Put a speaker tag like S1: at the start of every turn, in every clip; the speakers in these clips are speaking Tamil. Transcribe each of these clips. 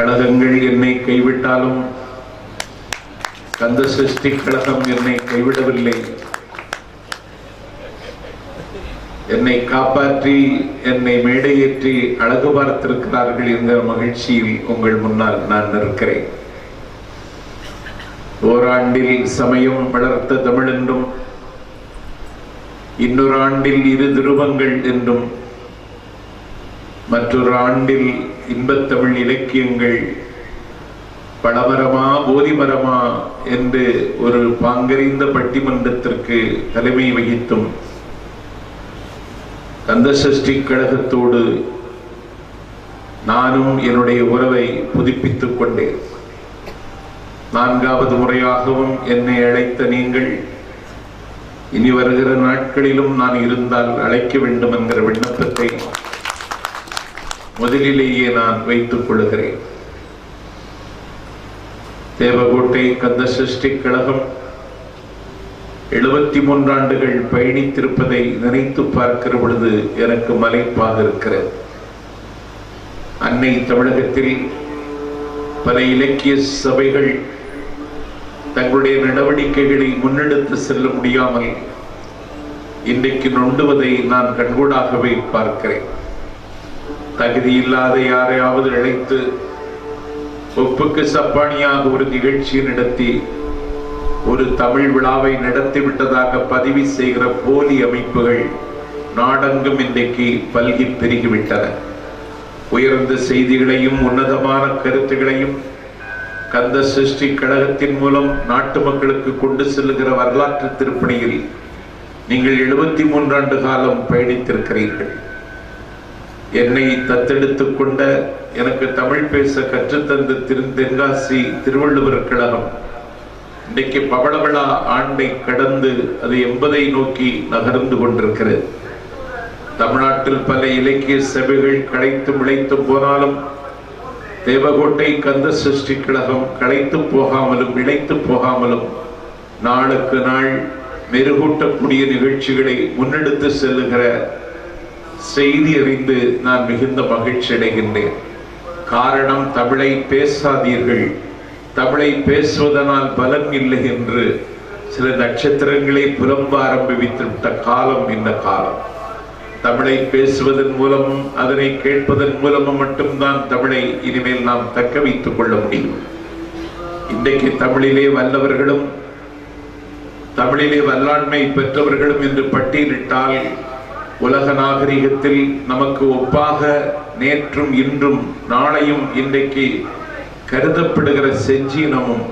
S1: கழகங்கள் என்னை கைவிட்டாலும் கந்த சஷ்டி கழகம் என்னை கைவிடவில்லை என்னை காப்பாற்றி என்னை மேடையேற்றி அழகு பார்த்திருக்கிறார்கள் என்கிற மகிழ்ச்சியில் உங்கள் முன்னால் நான் நிற்கிறேன் ஓராண்டில் சமயம் வளர்த்த தமிழ் என்றும் இன்னொரு ஆண்டில் இரு துருவங்கள் என்றும் மற்றொரு ஆண்டில் இன்பத்தமிழ் இலக்கியங்கள் பழமரமா போதிமரமா என்று ஒரு பாங்கறிந்த பட்டிமன்றத்திற்கு தலைமை வகித்தும் கந்தசஷ்டி கழகத்தோடு நானும் என்னுடைய உறவை புதுப்பித்துக் கொண்டேன் நான்காவது முறையாகவும் என்னை அழைத்த நீங்கள் இனி வருகிற நாட்களிலும் நான் இருந்தால் அழைக்க வேண்டும் என்கிற விண்ணப்பத்தை முதலிலேயே நான் வைத்துக் கொள்கிறேன் தேவகோட்டை கந்தசஷ்டி கழகம் எழுபத்தி மூன்றாண்டுகள் பயணித்திருப்பதை நினைத்து பார்க்கிற பொழுது எனக்கு மலைப்பாக இருக்கிறது அன்னை தமிழகத்தில் பல இலக்கிய சபைகள் தங்களுடைய நடவடிக்கைகளை முன்னெடுத்து செல்ல முடியாமல் இன்றைக்கு நொண்டுவதை நான் கண்கூடாகவே பார்க்கிறேன் தகுதியில்லாத யாரையாவது அழைத்து ஒப்புக்கு சப்பானியாக ஒரு நிகழ்ச்சியை நடத்தி ஒரு தமிழ் விழாவை நடத்தி விட்டதாக பதிவு செய்கிற போலி அமைப்புகள் நாடெங்கும் இன்றைக்கு பல்கி பெருகிவிட்டன உயர்ந்த செய்திகளையும் உன்னதமான கருத்துகளையும் கந்த சிருஷ்டி கழகத்தின் மூலம் நாட்டு மக்களுக்கு கொண்டு செல்லுகிற வரலாற்று திருப்பணியில் நீங்கள் எழுபத்தி மூன்றாண்டு காலம் பயணித்திருக்கிறீர்கள் என்னை தத்தெடுத்துக் கொண்ட எனக்கு தமிழ் பேச கற்றுத்தந்த திரு தென்காசி திருவள்ளுவர் கழகம் இன்றைக்கு பவளவிழா ஆண்டை கடந்து அது எண்பதை நோக்கி நகர்ந்து கொண்டிருக்கிறது தமிழ்நாட்டில் பல இலக்கிய சபைகள் களைத்து விளைத்து போனாலும் தேவகோட்டை கந்த சிருஷ்டி கழகம் களைத்து போகாமலும் இழைத்து போகாமலும் நாளுக்கு நாள் மெருகூட்டக்கூடிய நிகழ்ச்சிகளை முன்னெடுத்து செல்லுகிற செய்தி அறிந்து நான் மிகுந்த மகிழ்ச்சி அடைகின்றேன் காரணம் தமிழை பேசாதீர்கள் தமிழை பேசுவதனால் பலன் இல்லை என்று சில நட்சத்திரங்களை புலம்ப ஆரம்பித்து விட்ட காலம் இந்த காலம் தமிழை பேசுவதன் மூலமும் அதனை கேட்பதன் மூலமும் மட்டும்தான் தமிழை இனிமேல் நாம் தக்க வைத்துக் கொள்ள முடியும் இன்றைக்கு தமிழிலே வல்லவர்களும் தமிழிலே வல்லாண்மை பெற்றவர்களும் என்று பட்டியலிட்டால் உலக நாகரிகத்தில் நமக்கு ஒப்பாக நேற்றும் இன்றும் நாளையும் இன்றைக்கு கருதப்படுகிற செஞ்சீனமும்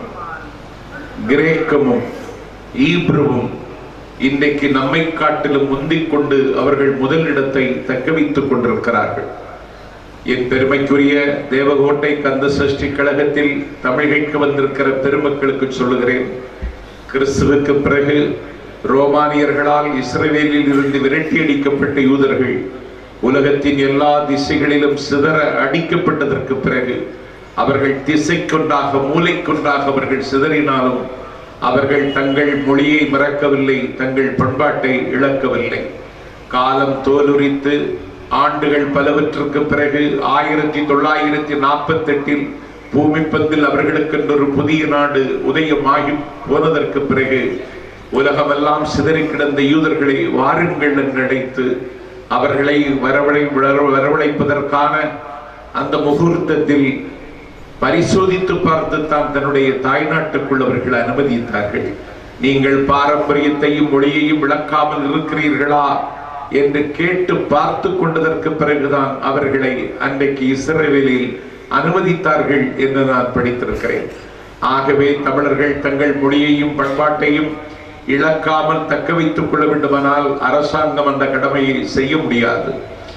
S1: கிரேக்கமும் ஈப்ருவும் இன்றைக்கு நம்மை காட்டிலும் முந்திக் கொண்டு அவர்கள் முதலிடத்தை தக்க வைத்துக் கொண்டிருக்கிறார்கள் என் பெருமைக்குரிய தேவகோட்டை கந்த சஷ்டி கழகத்தில் தமிழகைக்கு வந்திருக்கிற பெருமக்களுக்கு சொல்லுகிறேன் கிறிஸ்துவுக்கு பிறகு ரோமானியர்களால் இஸ்ரவேலில் இருந்து விரட்டி அடிக்கப்பட்ட யூதர்கள் உலகத்தின் எல்லா திசைகளிலும் சிதற அடிக்கப்பட்டதற்கு பிறகு அவர்கள் திசைக்கொண்டாக மூளைக்கொண்டாக அவர்கள் சிதறினாலும் அவர்கள் தங்கள் மொழியை மறக்கவில்லை தங்கள் பண்பாட்டை இழக்கவில்லை காலம் தோலுரித்து ஆண்டுகள் பலவற்றுக்கு பிறகு ஆயிரத்தி தொள்ளாயிரத்தி நாற்பத்தி எட்டில் பூமிப்பந்தில் அவர்களுக்கென்று ஒரு புதிய நாடு உதயமாகி போனதற்கு பிறகு உலகமெல்லாம் சிதறி கிடந்த யூதர்களை வாருங்கள் என்று அழைத்து அவர்களை வரவழை வரவழைப்பதற்கான அந்த முகூர்த்தத்தில் பரிசோதித்து பார்த்து தான் தன்னுடைய தாய்நாட்டுக்குள் அவர்கள் அனுமதித்தார்கள் நீங்கள் பாரம்பரியத்தையும் மொழியையும் விளக்காமல் இருக்கிறீர்களா என்று கேட்டு பார்த்து கொண்டதற்கு பிறகுதான் அவர்களை அன்றைக்கு இஸ்ரேலில் அனுமதித்தார்கள் என்று நான் படித்திருக்கிறேன் ஆகவே தமிழர்கள் தங்கள் மொழியையும் பண்பாட்டையும் இழக்காமல் தக்க வைத்துக் கொள்ள வேண்டுமானால் அரசாங்கம் அந்த கடமையை செய்ய முடியாது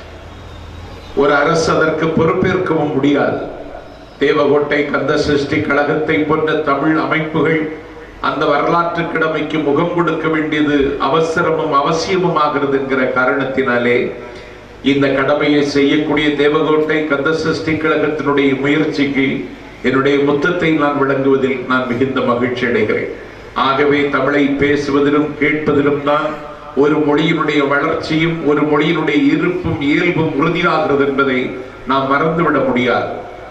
S1: ஒரு அரசு அதற்கு பொறுப்பேற்கவும் முடியாது தேவகோட்டை கந்த சிருஷ்டி கழகத்தை போன்ற தமிழ் அமைப்புகள் அந்த வரலாற்று கடமைக்கு முகம் கொடுக்க வேண்டியது அவசரமும் அவசியமும் ஆகிறது என்கிற காரணத்தினாலே இந்த கடமையை செய்யக்கூடிய தேவகோட்டை கந்த சிருஷ்டி கழகத்தினுடைய முயற்சிக்கு என்னுடைய முத்தத்தை நான் விளங்குவதில் நான் மிகுந்த மகிழ்ச்சி அடைகிறேன் ஆகவே தமிழை பேசுவதிலும் கேட்பதிலும் தான் ஒரு மொழியினுடைய வளர்ச்சியும் ஒரு மொழியினுடைய இருப்பும் இயல்பும் உறுதியாகிறது என்பதை நாம் மறந்துவிட முடியாது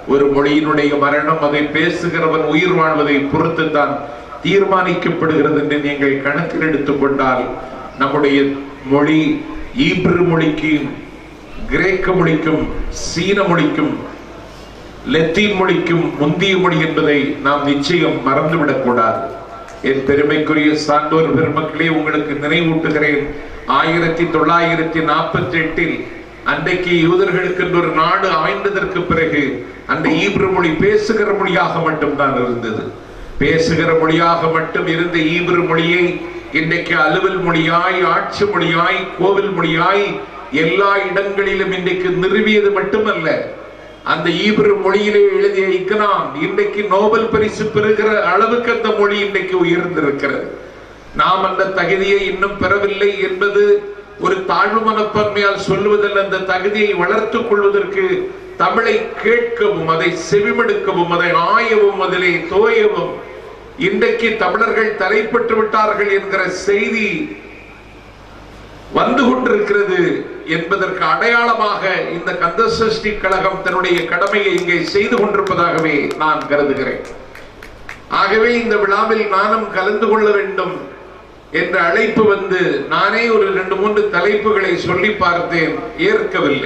S1: ஒரு மொழியினுடைய மரணம் அதை பேசுகிறவன் உயிர் வாழ்வதை பொறுத்து தான் தீர்மானிக்கப்படுகிறது என்று நீங்கள் கணக்கில் எடுத்துக் கொண்டால் நம்முடைய மொழி ஈப்ரு மொழிக்கும் கிரேக்க மொழிக்கும் சீன மொழிக்கும் லத்தீன் மொழிக்கும் முந்திய மொழி என்பதை நாம் நிச்சயம் மறந்துவிடக் கூடாது என் பெருமைக்குரிய சான்றோர் பெருமக்களே உங்களுக்கு நினைவூட்டுகிறேன் ஆயிரத்தி தொள்ளாயிரத்தி நாற்பத்தி எட்டில் அன்றைக்கு யூதர்களுக்கு என்று ஒரு நாடு அமைந்ததற்கு பிறகு அந்த ஈப்ரு மொழி பேசுகிற மொழியாக மட்டும்தான் இருந்தது பேசுகிற மொழியாக மட்டும் இருந்த ஈப்ரு மொழியை இன்றைக்கு அலுவல் மொழியாய் ஆட்சி மொழியாய் கோவில் மொழியாய் எல்லா இடங்களிலும் இன்றைக்கு நிறுவியது மட்டுமல்ல அந்த ஈப்ரு மொழியிலே எழுதிய இக்னான் இன்றைக்கு நோபல் பரிசு பெறுகிற அளவுக்கு அந்த மொழி இன்றைக்கு உயர்ந்திருக்கிறது நாம் அந்த தகுதியை இன்னும் பெறவில்லை என்பது ஒரு தாழ்வு மனப்பான்மையால் சொல்லுவதில் அந்த தகுதியை வளர்த்துக் கொள்வதற்கு தமிழை கேட்கவும் அதை செவிமடுக்கவும் அதை ஆயவும் அதிலே தோயவும் இன்றைக்கு தமிழர்கள் தலைப்பட்டு விட்டார்கள் என்கிற செய்தி வந்து கொண்டிருக்கிறது என்பதற்கு அடையாளமாக இந்த கந்த சஷ்டி கழகம் தன்னுடைய கடமையை இங்கே செய்து கொண்டிருப்பதாகவே நான் கருதுகிறேன் ஆகவே இந்த விழாவில் நானும் கலந்து கொள்ள வேண்டும் என்ற அழைப்பு வந்து நானே ஒரு ரெண்டு மூன்று தலைப்புகளை சொல்லி பார்த்தேன் ஏற்கவில்லை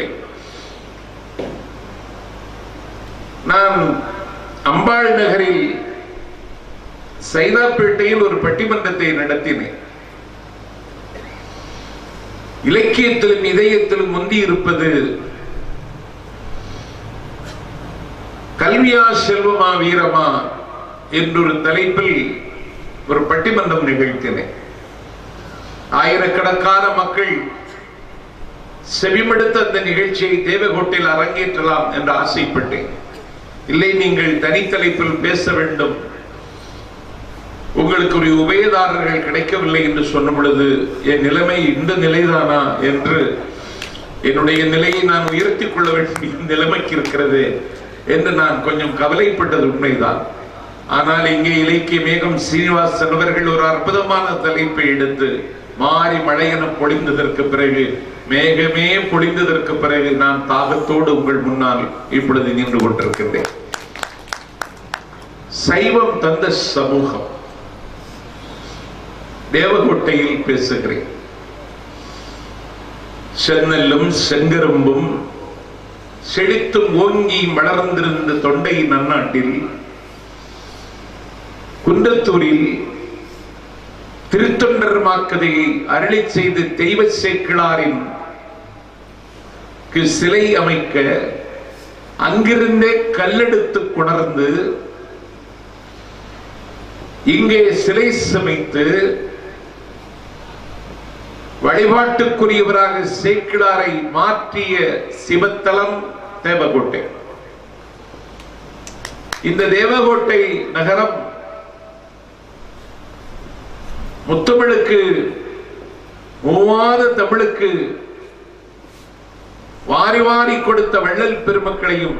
S1: நான் அம்பாள் நகரில் சைதாப்பேட்டையில் ஒரு பட்டிமன்றத்தை நடத்தினேன் இலக்கியத்திலும் இதயத்திலும் முந்தி இருப்பது கல்வியா செல்வமா வீரமா என்றொரு தலைப்பில் ஒரு பட்டிமன்றம் நிகழ்த்தினேன் ஆயிரக்கணக்கான மக்கள் செவிமடுத்த அந்த நிகழ்ச்சியை தேவகோட்டில் அரங்கேற்றலாம் என்று ஆசைப்பட்டேன் இல்லை நீங்கள் தனித்தலைப்பில் பேச வேண்டும் உங்களுக்கு ஒரு உபயதாரர்கள் கிடைக்கவில்லை என்று சொன்ன பொழுது என் நிலைமை இந்த நிலைதானா என்று என்னுடைய நிலையை நான் உயர்த்திக் கொள்ள வேண்டிய நிலைமைக்கு இருக்கிறது என்று நான் கொஞ்சம் கவலைப்பட்டது உண்மைதான் ஆனால் இங்கே இலக்கிய மேகம் சீனிவாசன் அவர்கள் ஒரு அற்புதமான தலைப்பை எடுத்து மாறி மழையென பொழிந்ததற்கு பிறகு மேகமே பொழிந்ததற்கு பிறகு நான் தாகத்தோடு உங்கள் முன்னால் இப்பொழுது நின்று கொண்டிருக்கின்றேன் சைவம் தந்த சமூகம் தேவகோட்டையில் பேசுகிறேன் செந்நெல்லும் செங்கரும்பும் செழித்தும் ஓங்கி மலர்ந்திருந்த தொண்டை நன்னாட்டில் குன்றத்தூரில் திருத்தொண்டர் மாக்கதையை அருளி செய்து தெய்வ சேக்கிழாரின் சிலை அமைக்க அங்கிருந்தே கல்லெடுத்து கொணர்ந்து இங்கே சிலை சமைத்து வழிபாட்டுக்குரியவராக சேக்கிழாரை மாற்றிய சிவத்தலம் தேவகோட்டை இந்த தேவகோட்டை நகரம் முத்தமிழுக்கு மூவாத தமிழுக்கு வாரி வாரி கொடுத்த வள்ளல் பெருமக்களையும்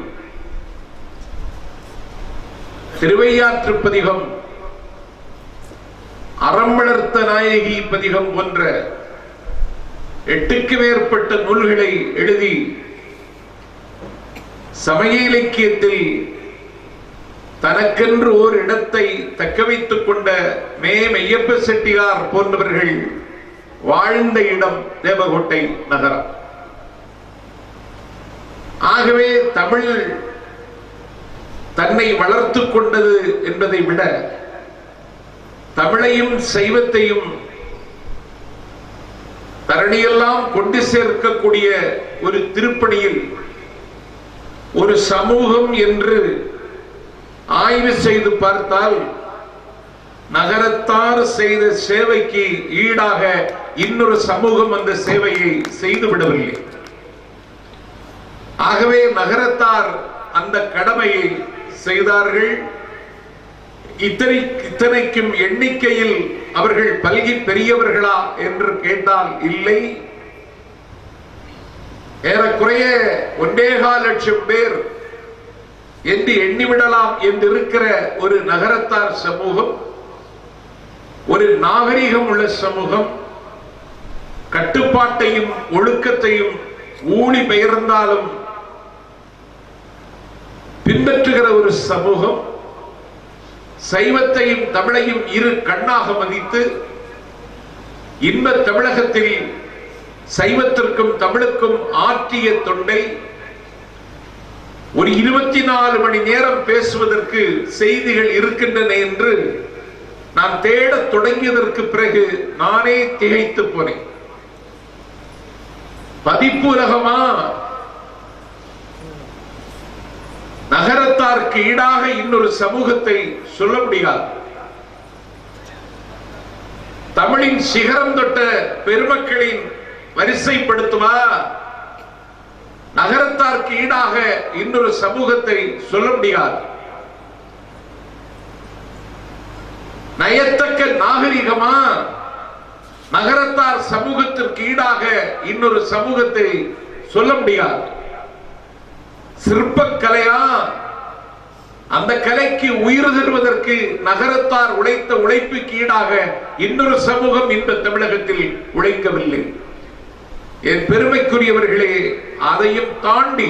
S1: திருவையாற்று பதிகம் அறம் வளர்த்த நாயகி பதிகம் போன்ற எட்டுக்கு மேற்பட்ட நூல்களை எழுதி சமய இலக்கியத்தில் தனக்கென்று ஓர் இடத்தை தக்க வைத்துக் கொண்ட மே மெய்யப்ப செட்டியார் போன்றவர்கள் வாழ்ந்த இடம் தேவகோட்டை நகரம் ஆகவே தமிழ் தன்னை வளர்த்துக் கொண்டது என்பதை விட தமிழையும் சைவத்தையும் தரணியெல்லாம் கொண்டு சேர்க்கக்கூடிய ஒரு திருப்பணியில் ஒரு சமூகம் என்று ஆய்வு செய்து பார்த்தால் நகரத்தார் செய்த சேவைக்கு ஈடாக இன்னொரு சமூகம் அந்த சேவையை செய்துவிடவில்லை ஆகவே நகரத்தார் அந்த கடமையை செய்தார்கள் இத்தனை இத்தனைக்கும் எண்ணிக்கையில் அவர்கள் பல்கி பெரியவர்களா என்று கேட்டால் இல்லை ஏறக்குறைய ஒன்றேகால் லட்சம் பேர் என்று எண்ணிவிடலாம் என்று இருக்கிற ஒரு நகரத்தார் சமூகம் ஒரு நாகரிகம் உள்ள சமூகம் கட்டுப்பாட்டையும் ஒழுக்கத்தையும் ஊழி பெயர்ந்தாலும் பின் பின்பற்றுகிற ஒரு சமூகம் சைவத்தையும் தமிழையும் இரு கண்ணாக மதித்து இன்ப தமிழகத்தில் சைவத்திற்கும் தமிழுக்கும் ஆற்றிய தொண்டை ஒரு இருபத்தி நாலு மணி நேரம் பேசுவதற்கு செய்திகள் இருக்கின்றன என்று நான் தேடத் தொடங்கியதற்கு பிறகு நானே திகைத்து போனேன் பதிப்பு உலகமா நகரத்தாருக்கு ஈடாக இன்னொரு சமூகத்தை சொல்ல முடியாது தமிழின் சிகரம் தொட்ட பெருமக்களின் வரிசைப்படுத்துவா நகரத்தாருக்கு ஈடாக இன்னொரு சமூகத்தை சொல்ல முடியாது நயத்தக்க நாகரிகமா நகரத்தார் சமூகத்திற்கு ஈடாக இன்னொரு சமூகத்தை சொல்ல முடியாது சிற்பக்கலையா அந்த கலைக்கு உயிர் தருவதற்கு நகரத்தார் உழைத்த உழைப்புக்கு ஈடாக இன்னொரு சமூகம் இந்த தமிழகத்தில் உழைக்கவில்லை என் பெருமைக்குரியவர்களே அதையும் தாண்டி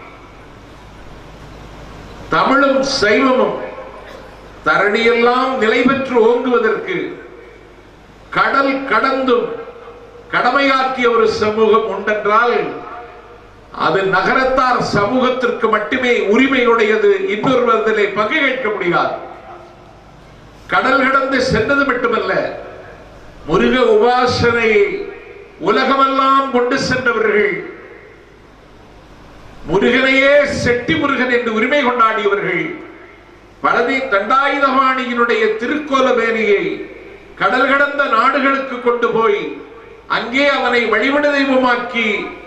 S1: தமிழும் சைவமும் தரணியெல்லாம் நிலை பெற்று ஓங்குவதற்கு கடல் கடந்தும் கடமையாற்றிய ஒரு சமூகம் உண்டென்றால் அது நகரத்தார் சமூகத்திற்கு மட்டுமே உரிமையுடையது இன்னொருவரிலே பங்கு கேட்க முடியாது கடல் கடந்து சென்றது மட்டுமல்ல முருக உபாசனையை உலகமெல்லாம் கொண்டு சென்றவர்கள் முருகனையே செட்டி முருகன் என்று உரிமை கொண்டாடியவர்கள் பழனி தண்டாயுதபாணியினுடைய திருக்கோல வேணியை கடல் கடந்த நாடுகளுக்கு கொண்டு போய் அங்கே அவனை வழிபட தெய்வமாக்கி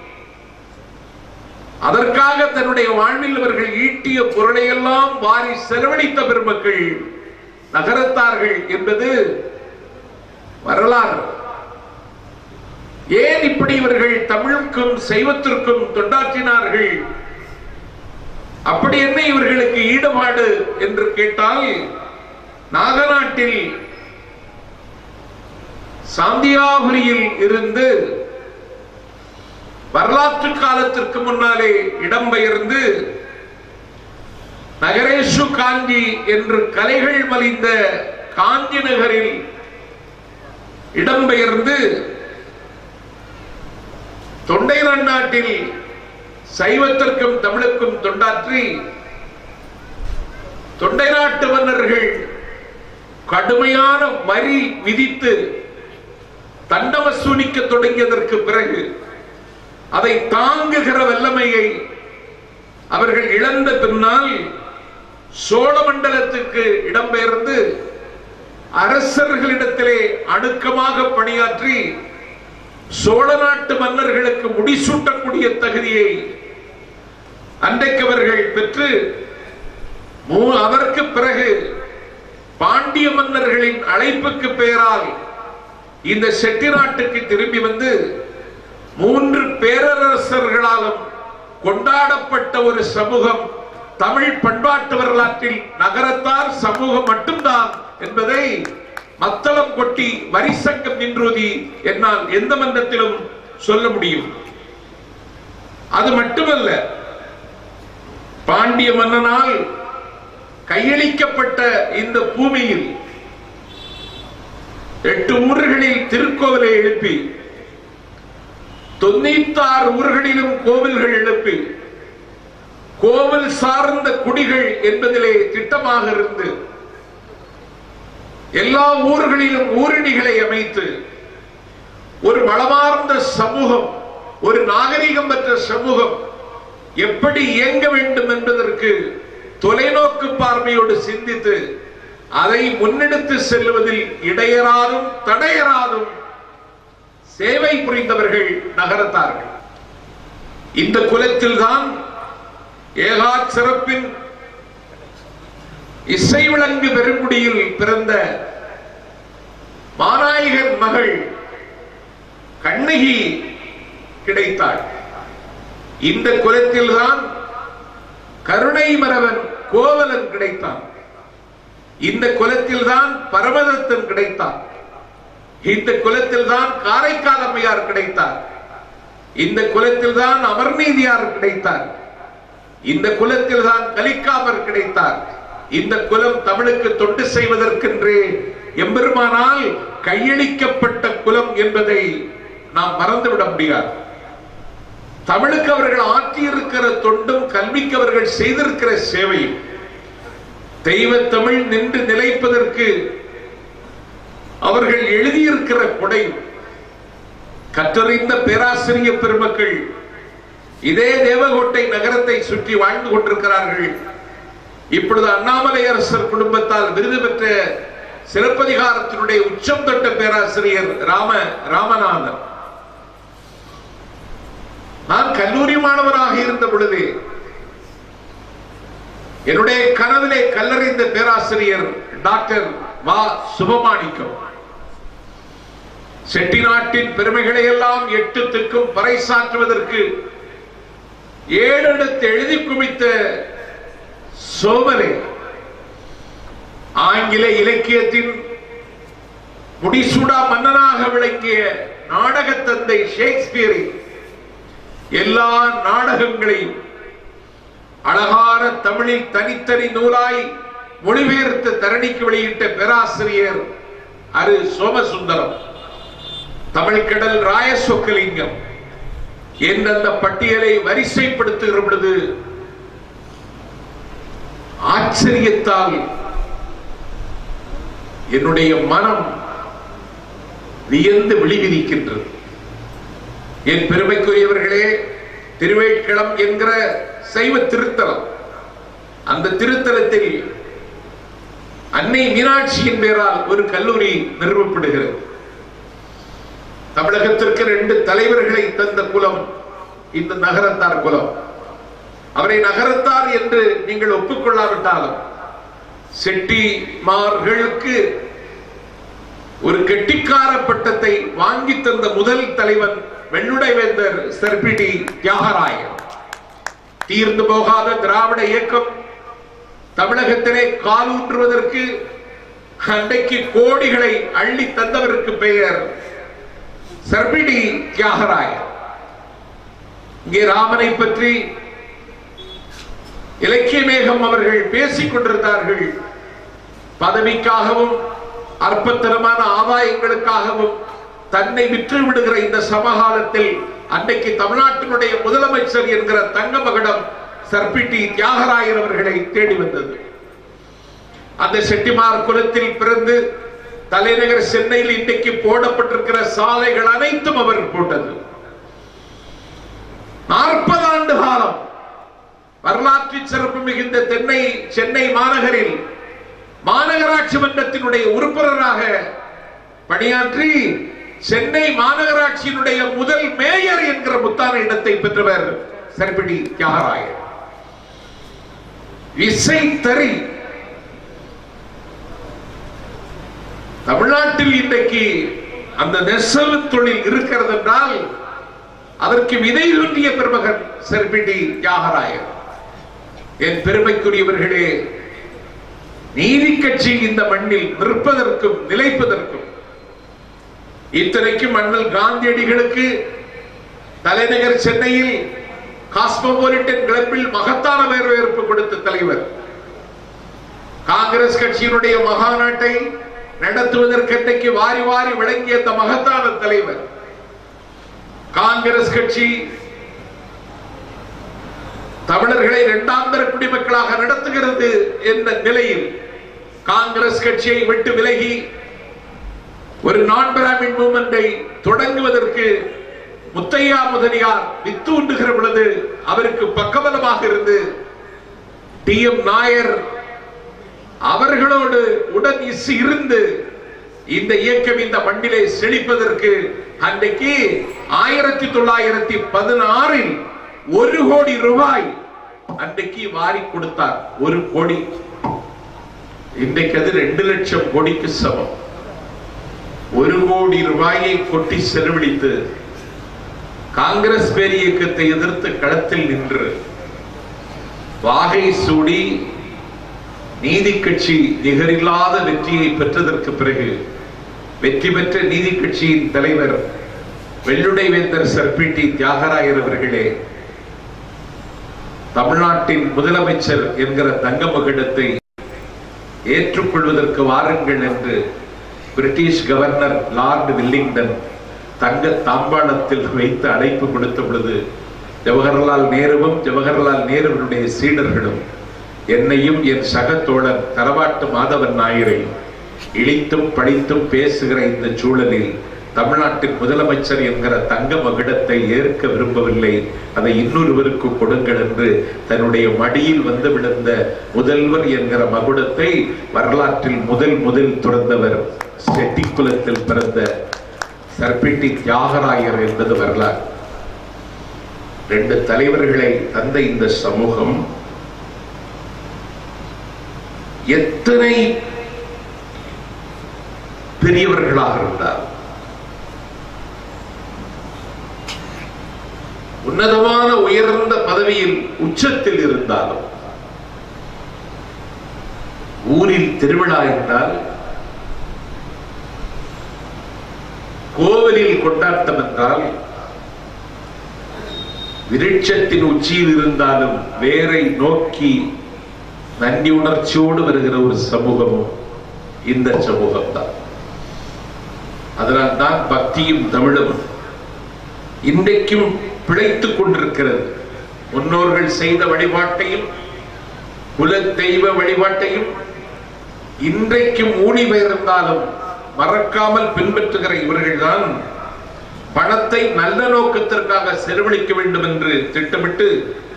S1: அதற்காக தன்னுடைய வாழ்வில் அவர்கள் ஈட்டிய பொருளை எல்லாம் வாரி செலவழித்த பெருமக்கள் நகரத்தார்கள் என்பது வரலாறு ஏன் இப்படி இவர்கள் தமிழுக்கும் சைவத்திற்கும் தொண்டாற்றினார்கள் அப்படி என்ன இவர்களுக்கு ஈடுபாடு என்று கேட்டால் நாகநாட்டில் சாந்தியாபுரியில் இருந்து வரலாற்று காலத்திற்கு முன்னாலே இடம்பெயர்ந்து நகரேஷு காஞ்சி என்று கலைகள் மலிந்த காஞ்சி நகரில் இடம்பெயர்ந்து தொண்டை நாட்டில் சைவத்திற்கும் தமிழுக்கும் தொண்டாற்றி தொண்டை நாட்டு மன்னர்கள் கடுமையான வரி விதித்து தண்ட வசூலிக்க தொடங்கியதற்கு பிறகு அதை தாங்குகிற வல்லமையை அவர்கள் இழந்த பின்னால் சோழ மண்டலத்துக்கு இடம்பெயர்ந்து அரசர்களிடத்திலே அணுக்கமாக பணியாற்றி சோழ நாட்டு மன்னர்களுக்கு முடிசூட்டக்கூடிய தகுதியை அன்றைக்கு அவர்கள் பெற்று மூ- அதற்கு பிறகு பாண்டிய மன்னர்களின் அழைப்புக்கு பெயரால் இந்த செட்டி நாட்டுக்கு திரும்பி வந்து மூன்று பேரரசர்களாலும் கொண்டாடப்பட்ட ஒரு சமூகம் தமிழ் பண்பாட்டு வரலாற்றில் நகரத்தார் சமூகம் மட்டும்தான் என்பதை மத்தளம் கொட்டி வரிசங்கம் நின்றுதி என்னால் எந்த மன்றத்திலும் சொல்ல முடியும் அது மட்டுமல்ல பாண்டிய மன்னனால் கையளிக்கப்பட்ட இந்த பூமியில் எட்டு ஊர்களில் திருக்கோவிலை எழுப்பி தொண்ணூத்தாறு ஊர்களிலும் கோவில்கள் எழுப்பி கோவில் சார்ந்த குடிகள் என்பதிலே திட்டமாக இருந்து எல்லா ஊர்களிலும் ஊரணிகளை அமைத்து ஒரு வளமார்ந்த சமூகம் ஒரு நாகரிகம் பெற்ற சமூகம் எப்படி இயங்க வேண்டும் என்பதற்கு தொலைநோக்கு பார்வையோடு சிந்தித்து அதை முன்னெடுத்து செல்வதில் இடையராதும் தடையராதும் சேவை புரிந்தவர்கள் நகரத்தார்கள் இந்த குலத்தில்தான் ஏகா சிறப்பின் இசை விளங்கு பெருங்குடியில் பிறந்த மாநாயகர் மகள் கண்ணகி கிடைத்தாள் இந்த குலத்தில்தான் கருணை மரவன் கோவலன் கிடைத்தான் இந்த குலத்தில்தான் பரமதத்தன் கிடைத்தான் இந்த குலத்தில்தான் காரைக்கால் அம்மையார் கிடைத்தார் இந்த குலத்தில்தான் அமர்நீதியார் கிடைத்தார் இந்த குலத்தில் தான் கலிக்காமர் கிடைத்தார் இந்த குலம் தமிழுக்கு தொண்டு செய்வதற்கென்றே எம்பெருமானால் கையளிக்கப்பட்ட குலம் என்பதை நாம் மறந்துவிட முடியாது தமிழுக்கு அவர்கள் ஆற்றியிருக்கிற தொண்டும் கல்விக்கு அவர்கள் செய்திருக்கிற சேவையும் தெய்வ தமிழ் நின்று நிலைப்பதற்கு அவர்கள் எழுதியிருக்கிற கொடை கற்றறிந்த பேராசிரிய பெருமக்கள் இதே தேவகோட்டை நகரத்தை சுற்றி வாழ்ந்து கொண்டிருக்கிறார்கள் இப்பொழுது அண்ணாமலை அரசர் குடும்பத்தால் விருது பெற்ற சிலப்பதிகாரத்தினுடைய உச்சம் தொட்ட பேராசிரியர் ராம ராமநாதன் நான் கல்லூரி மாணவராக இருந்த பொழுது என்னுடைய கனவிலே கல்லறிந்த பேராசிரியர் டாக்டர் வா சுபமாணிக்கம் செட்டிநாட்டின் பெருமைகளை எல்லாம் எட்டு திக்கும் பறைசாற்றுவதற்கு ஏழெடுத்து எழுதி குவித்த சோமரே ஆங்கில இலக்கியத்தின் முடிசூடா மன்னனாக விளங்கிய நாடக தந்தை ஷேக்ஸ்பியரின் எல்லா நாடகங்களையும் அழகான தமிழில் தனித்தனி நூலாய் மொழிபெயர்த்து தரணிக்கு வெளியிட்ட பேராசிரியர் அரு சோமசுந்தரம் தமிழ்கடல் ராய சொக்கலிங்கம் எந்தெந்த பட்டியலை வரிசைப்படுத்துகிற பொழுது ஆச்சரியத்தால் என்னுடைய மனம் வியந்து விழிவிதிக்கின்றது என் பெருமைக்குரியவர்களே திருவேட்களம் என்கிற சைவ திருத்தலம் அந்த திருத்தலத்தில் அன்னை மீனாட்சியின் பெயரால் ஒரு கல்லூரி நிறுவப்படுகிறது தமிழகத்திற்கு ரெண்டு தலைவர்களை தந்த குலம் இந்த நகரத்தார் குலம் அவரை நகரத்தார் என்று நீங்கள் ஒப்புக்கொள்ளாவிட்டாலும் செட்டிமார்களுக்கு ஒரு கெட்டிக்கார பட்டத்தை வாங்கி தந்த முதல் தலைவன் வெண்ணுடை வேந்தர் சர்பிடி தியாகராயர் தீர்ந்து போகாத திராவிட இயக்கம் தமிழகத்திலே காலூன்றுவதற்கு அன்றைக்கு கோடிகளை அள்ளி தந்தவருக்கு பெயர் சர்பிடி தியாகராயர் இங்கே ராமனை பற்றி இலக்கிய மேகம் அவர்கள் பேசிக் கொண்டிருந்தார்கள் பதவிக்காகவும் அற்பத்தனமான ஆதாயங்களுக்காகவும் தன்னை விற்று விடுகிற இந்த சமகாலத்தில் அன்றைக்கு தமிழ்நாட்டினுடைய முதலமைச்சர் என்கிற தங்க மகடம் சர்பிட்டி தியாகராயர் அவர்களை தேடி வந்தது அந்த செட்டிமார் குலத்தில் பிறந்து தலைநகர் சென்னையில் இன்றைக்கு போடப்பட்டிருக்கிற சாலைகள் அனைத்தும் அவர் போட்டது நாற்பது ஆண்டு காலம் வரலாற்று சிறப்பு மிகுந்த தென்னை சென்னை மாநகரில் மாநகராட்சி மன்றத்தினுடைய உறுப்பினராக பணியாற்றி சென்னை மாநகராட்சியினுடைய முதல் மேயர் என்கிற முத்தான இடத்தை பெற்றவர் சர்பிடி தியாகராயர் இசை தறி தமிழ்நாட்டில் இன்றைக்கு அந்த நெசவு தொழில் இருக்கிறது என்றால் அதற்கு விதை தோன்றிய பெருமகன் செர்பிடி தியாகராயர் என் பெருமைக்குரியவர்களே நீதி கட்சி இந்த மண்ணில் நிற்பதற்கும் நிலைப்பதற்கும் இத்தனைக்கும் அண்ணல் காந்தியடிகளுக்கு தலைநகர் சென்னையில் காஸ்மோபாலிட்டன் கிளப்பில் மகத்தான வரவேற்பு கொடுத்த தலைவர் காங்கிரஸ் கட்சியினுடைய மகாநாட்டை நடத்துவதற்கு வாரி வாரி விளங்கிய அந்த மகத்தான தலைவர் காங்கிரஸ் கட்சி தமிழர்களை இரண்டாம் தர குடிமக்களாக நடத்துகிறது என்ற நிலையில் காங்கிரஸ் கட்சியை விட்டு விலகி ஒரு நான் பிராமின் மூமெண்டை தொடங்குவதற்கு முத்தையா முதலியார் வித்து உண்டுகிற பொழுது அவருக்கு பக்கபலமாக இருந்து டி எம் நாயர் அவர்களோடு உடன் இசு இருந்து இந்த இயக்கம் இந்த மண்ணிலே செழிப்பதற்கு அன்றைக்கு ஆயிரத்தி தொள்ளாயிரத்தி பதினாறில் ஒரு கோடி ரூபாய் அன்றைக்கு வாரி கொடுத்தார் ஒரு கோடி இன்றைக்கு அது ரெண்டு லட்சம் கோடிக்கு சமம் ஒரு கோடி ரூபாயை கொட்டி செலவழித்து காங்கிரஸ் பேர் இயக்கத்தை எதிர்த்து களத்தில் நின்று வாகை சூடி நீதி கட்சி நிகரில்லாத வெற்றியை பெற்றதற்கு பிறகு வெற்றி பெற்ற நீதி கட்சியின் தலைவர் வெள்ளுடை வேந்தர் சர்பிட்டி தியாகராயர் அவர்களே தமிழ்நாட்டின் முதலமைச்சர் என்கிற தங்க மகுடத்தை ஏற்றுக்கொள்வதற்கு வாருங்கள் என்று பிரிட்டிஷ் கவர்னர் லார்ட் வில்லிங்டன் தங்க தாம்பாளத்தில் வைத்து அழைப்பு கொடுத்த பொழுது ஜவஹர்லால் நேருவும் ஜவஹர்லால் நேருவினுடைய சீடர்களும் என்னையும் என் சக தோழர் தரவாட்டு மாதவன் நாயரை இழித்தும் பழித்தும் பேசுகிற இந்த சூழலில் தமிழ்நாட்டின் முதலமைச்சர் என்கிற தங்க மகுடத்தை ஏற்க விரும்பவில்லை அதை இன்னொருவருக்கு கொடுங்கள் என்று தன்னுடைய மடியில் வந்து விழுந்த முதல்வர் என்கிற மகுடத்தை வரலாற்றில் முதல் முதல் துறந்தவர் செட்டிக்குலத்தில் பிறந்த சர்பிட்டி தியாகராயர் என்பது வரலாறு ரெண்டு தலைவர்களை தந்த இந்த சமூகம் எத்தனை பெரியவர்களாக இருந்தார் உன்னதமான உயர்ந்த பதவியில் உச்சத்தில் இருந்தாலும் ஊரில் திருவிழா என்றால் கோவிலில் கொண்டாட்டம் என்றால் விருட்சத்தின் உச்சியில் இருந்தாலும் வேரை நோக்கி நன்றி உணர்ச்சியோடு வருகிற ஒரு சமூகமும் இந்த சமூகம் தான் அதனால் தான் பக்தியும் தமிழும் இன்றைக்கும் பிழைத்துக் கொண்டிருக்கிறது முன்னோர்கள் செய்த வழிபாட்டையும் குல தெய்வ வழிபாட்டையும் இன்றைக்கும் ஊனி பெயர்ந்தாலும் மறக்காமல் பின்பற்றுகிற இவர்கள்தான் பணத்தை நல்ல நோக்கத்திற்காக செலவழிக்க வேண்டும் என்று திட்டமிட்டு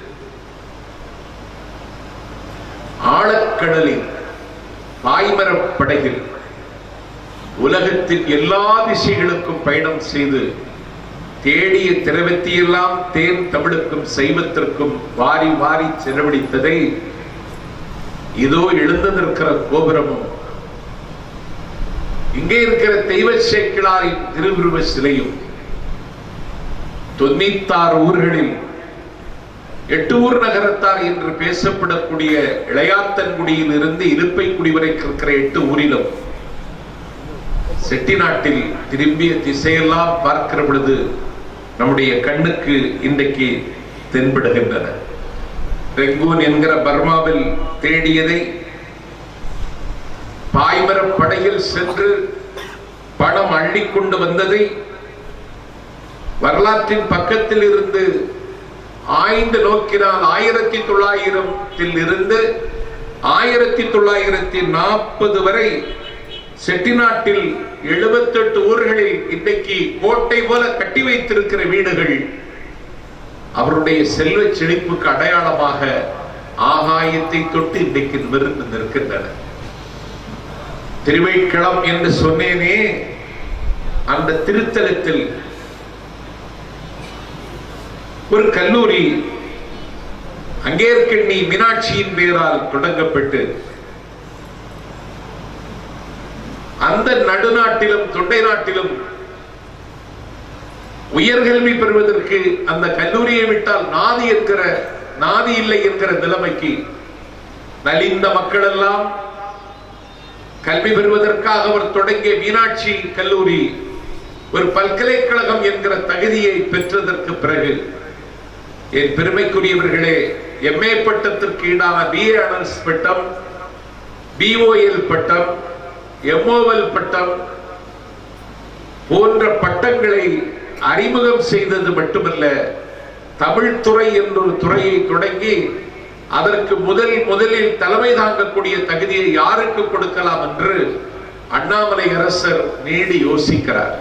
S1: ஆழக்கடலில் பாய்மரப் படகில் உலகத்தின் எல்லா திசைகளுக்கும் பயணம் செய்து தேடிய திரவத்தையெல்லாம் தேன் தமிழுக்கும் சைவத்திற்கும் வாரி வாரி செலவழித்ததை இதோ எழுந்து நிற்கிற கோபுரமும் இங்கே இருக்கிற தெய்வ சேக்கிழாரின் திருவுருவ சிலையும் தொண்ணூத்தாறு ஊர்களில் எட்டு ஊர் நகரத்தார் என்று பேசப்படக்கூடிய இளையாத்தன்குடியில் இருந்து இருப்பைக்குடி வரை இருக்கிற எட்டு ஊரிலும் செட்டிநாட்டில் திரும்பிய திசையெல்லாம் பார்க்கிற பொழுது நம்முடைய கண்ணுக்கு இன்றைக்கு தென்படுகின்றன ரெங்கூன் என்கிற பர்மாவில் தேடியதை பாய்மர படையில் சென்று பணம் அள்ளி கொண்டு வந்ததை வரலாற்றின் பக்கத்தில் இருந்து ஆய்ந்து நோக்கினால் ஆயிரத்தி தொள்ளாயிரத்தில் இருந்து ஆயிரத்தி தொள்ளாயிரத்தி நாற்பது வரை செட்டிநாட்டில் எழுபத்தெட்டு ஊர்களில் இன்றைக்கு கோட்டை போல கட்டி வைத்திருக்கிற வீடுகள் அவருடைய செல்வ செழிப்புக்கு அடையாளமாக ஆகாயத்தை தொட்டு இன்றைக்கு நிமிர்ந்து நிற்கின்றன திருவைக்களம் என்று சொன்னேனே அந்த திருத்தலத்தில் ஒரு கல்லூரி அங்கேற்கண்ணி மீனாட்சியின் பெயரால் தொடங்கப்பட்டு அந்த நடுநாட்டிலும் தொண்டை நாட்டிலும் உயர்கல்வி பெறுவதற்கு அந்த கல்லூரியை விட்டால் நாதி என்கிற நாதி இல்லை என்கிற நிலைமைக்கு நலிந்த மக்கள் எல்லாம் கல்வி பெறுவதற்காக அவர் தொடங்கிய மீனாட்சி கல்லூரி ஒரு பல்கலைக்கழகம் என்கிற தகுதியை பெற்றதற்கு பிறகு என் பெருமைக்குரியவர்களே எம்ஏ பட்டத்திற்கு ஈடான பிஏ ஆனர்ஸ் பட்டம் பிஓஎல் பட்டம் எம்ஓஎல் பட்டம் போன்ற பட்டங்களை அறிமுகம் செய்தது மட்டுமல்ல தமிழ் துறை என்ற ஒரு துறையை தொடங்கி அதற்கு முதல் முதலில் தலைமை தாங்கக்கூடிய தகுதியை யாருக்கு கொடுக்கலாம் என்று அண்ணாமலை அரசர் நீடி யோசிக்கிறார்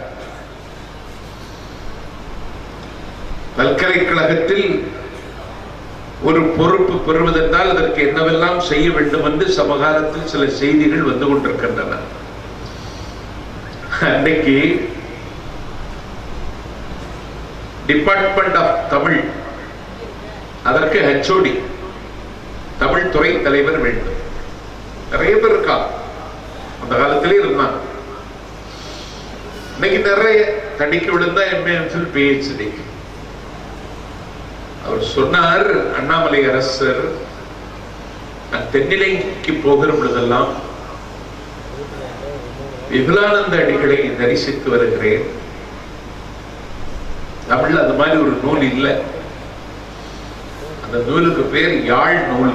S1: பல்கலைக்கழகத்தில் ஒரு பொறுப்பு பெறுவதென்றால் அதற்கு என்னவெல்லாம் செய்ய வேண்டும் என்று சமகாலத்தில் சில செய்திகள் வந்து கொண்டிருக்கின்றன அன்னைக்கு டிபார்ட்மெண்ட் ஆஃப் தமிழ் அதற்கு ஹெச்ஓடி தமிழ் துறை தலைவர் வேண்டும் நிறைய பேர் இருக்கா அந்த காலத்திலே இருந்தாங்க இன்னைக்கு நிறைய தடிக்கு விழுந்தா எம்ஏ பிஹெச்டி அவர் சொன்னார் அண்ணாமலை அரசர் நான் தென்னிலைக்கு போகிற பொழுதெல்லாம் விபுலானந்த அடிகளை தரிசித்து வருகிறேன் தமிழ்ல அது மாதிரி ஒரு நூல் இல்லை அந்த நூலுக்கு பேர் யாழ் நூல்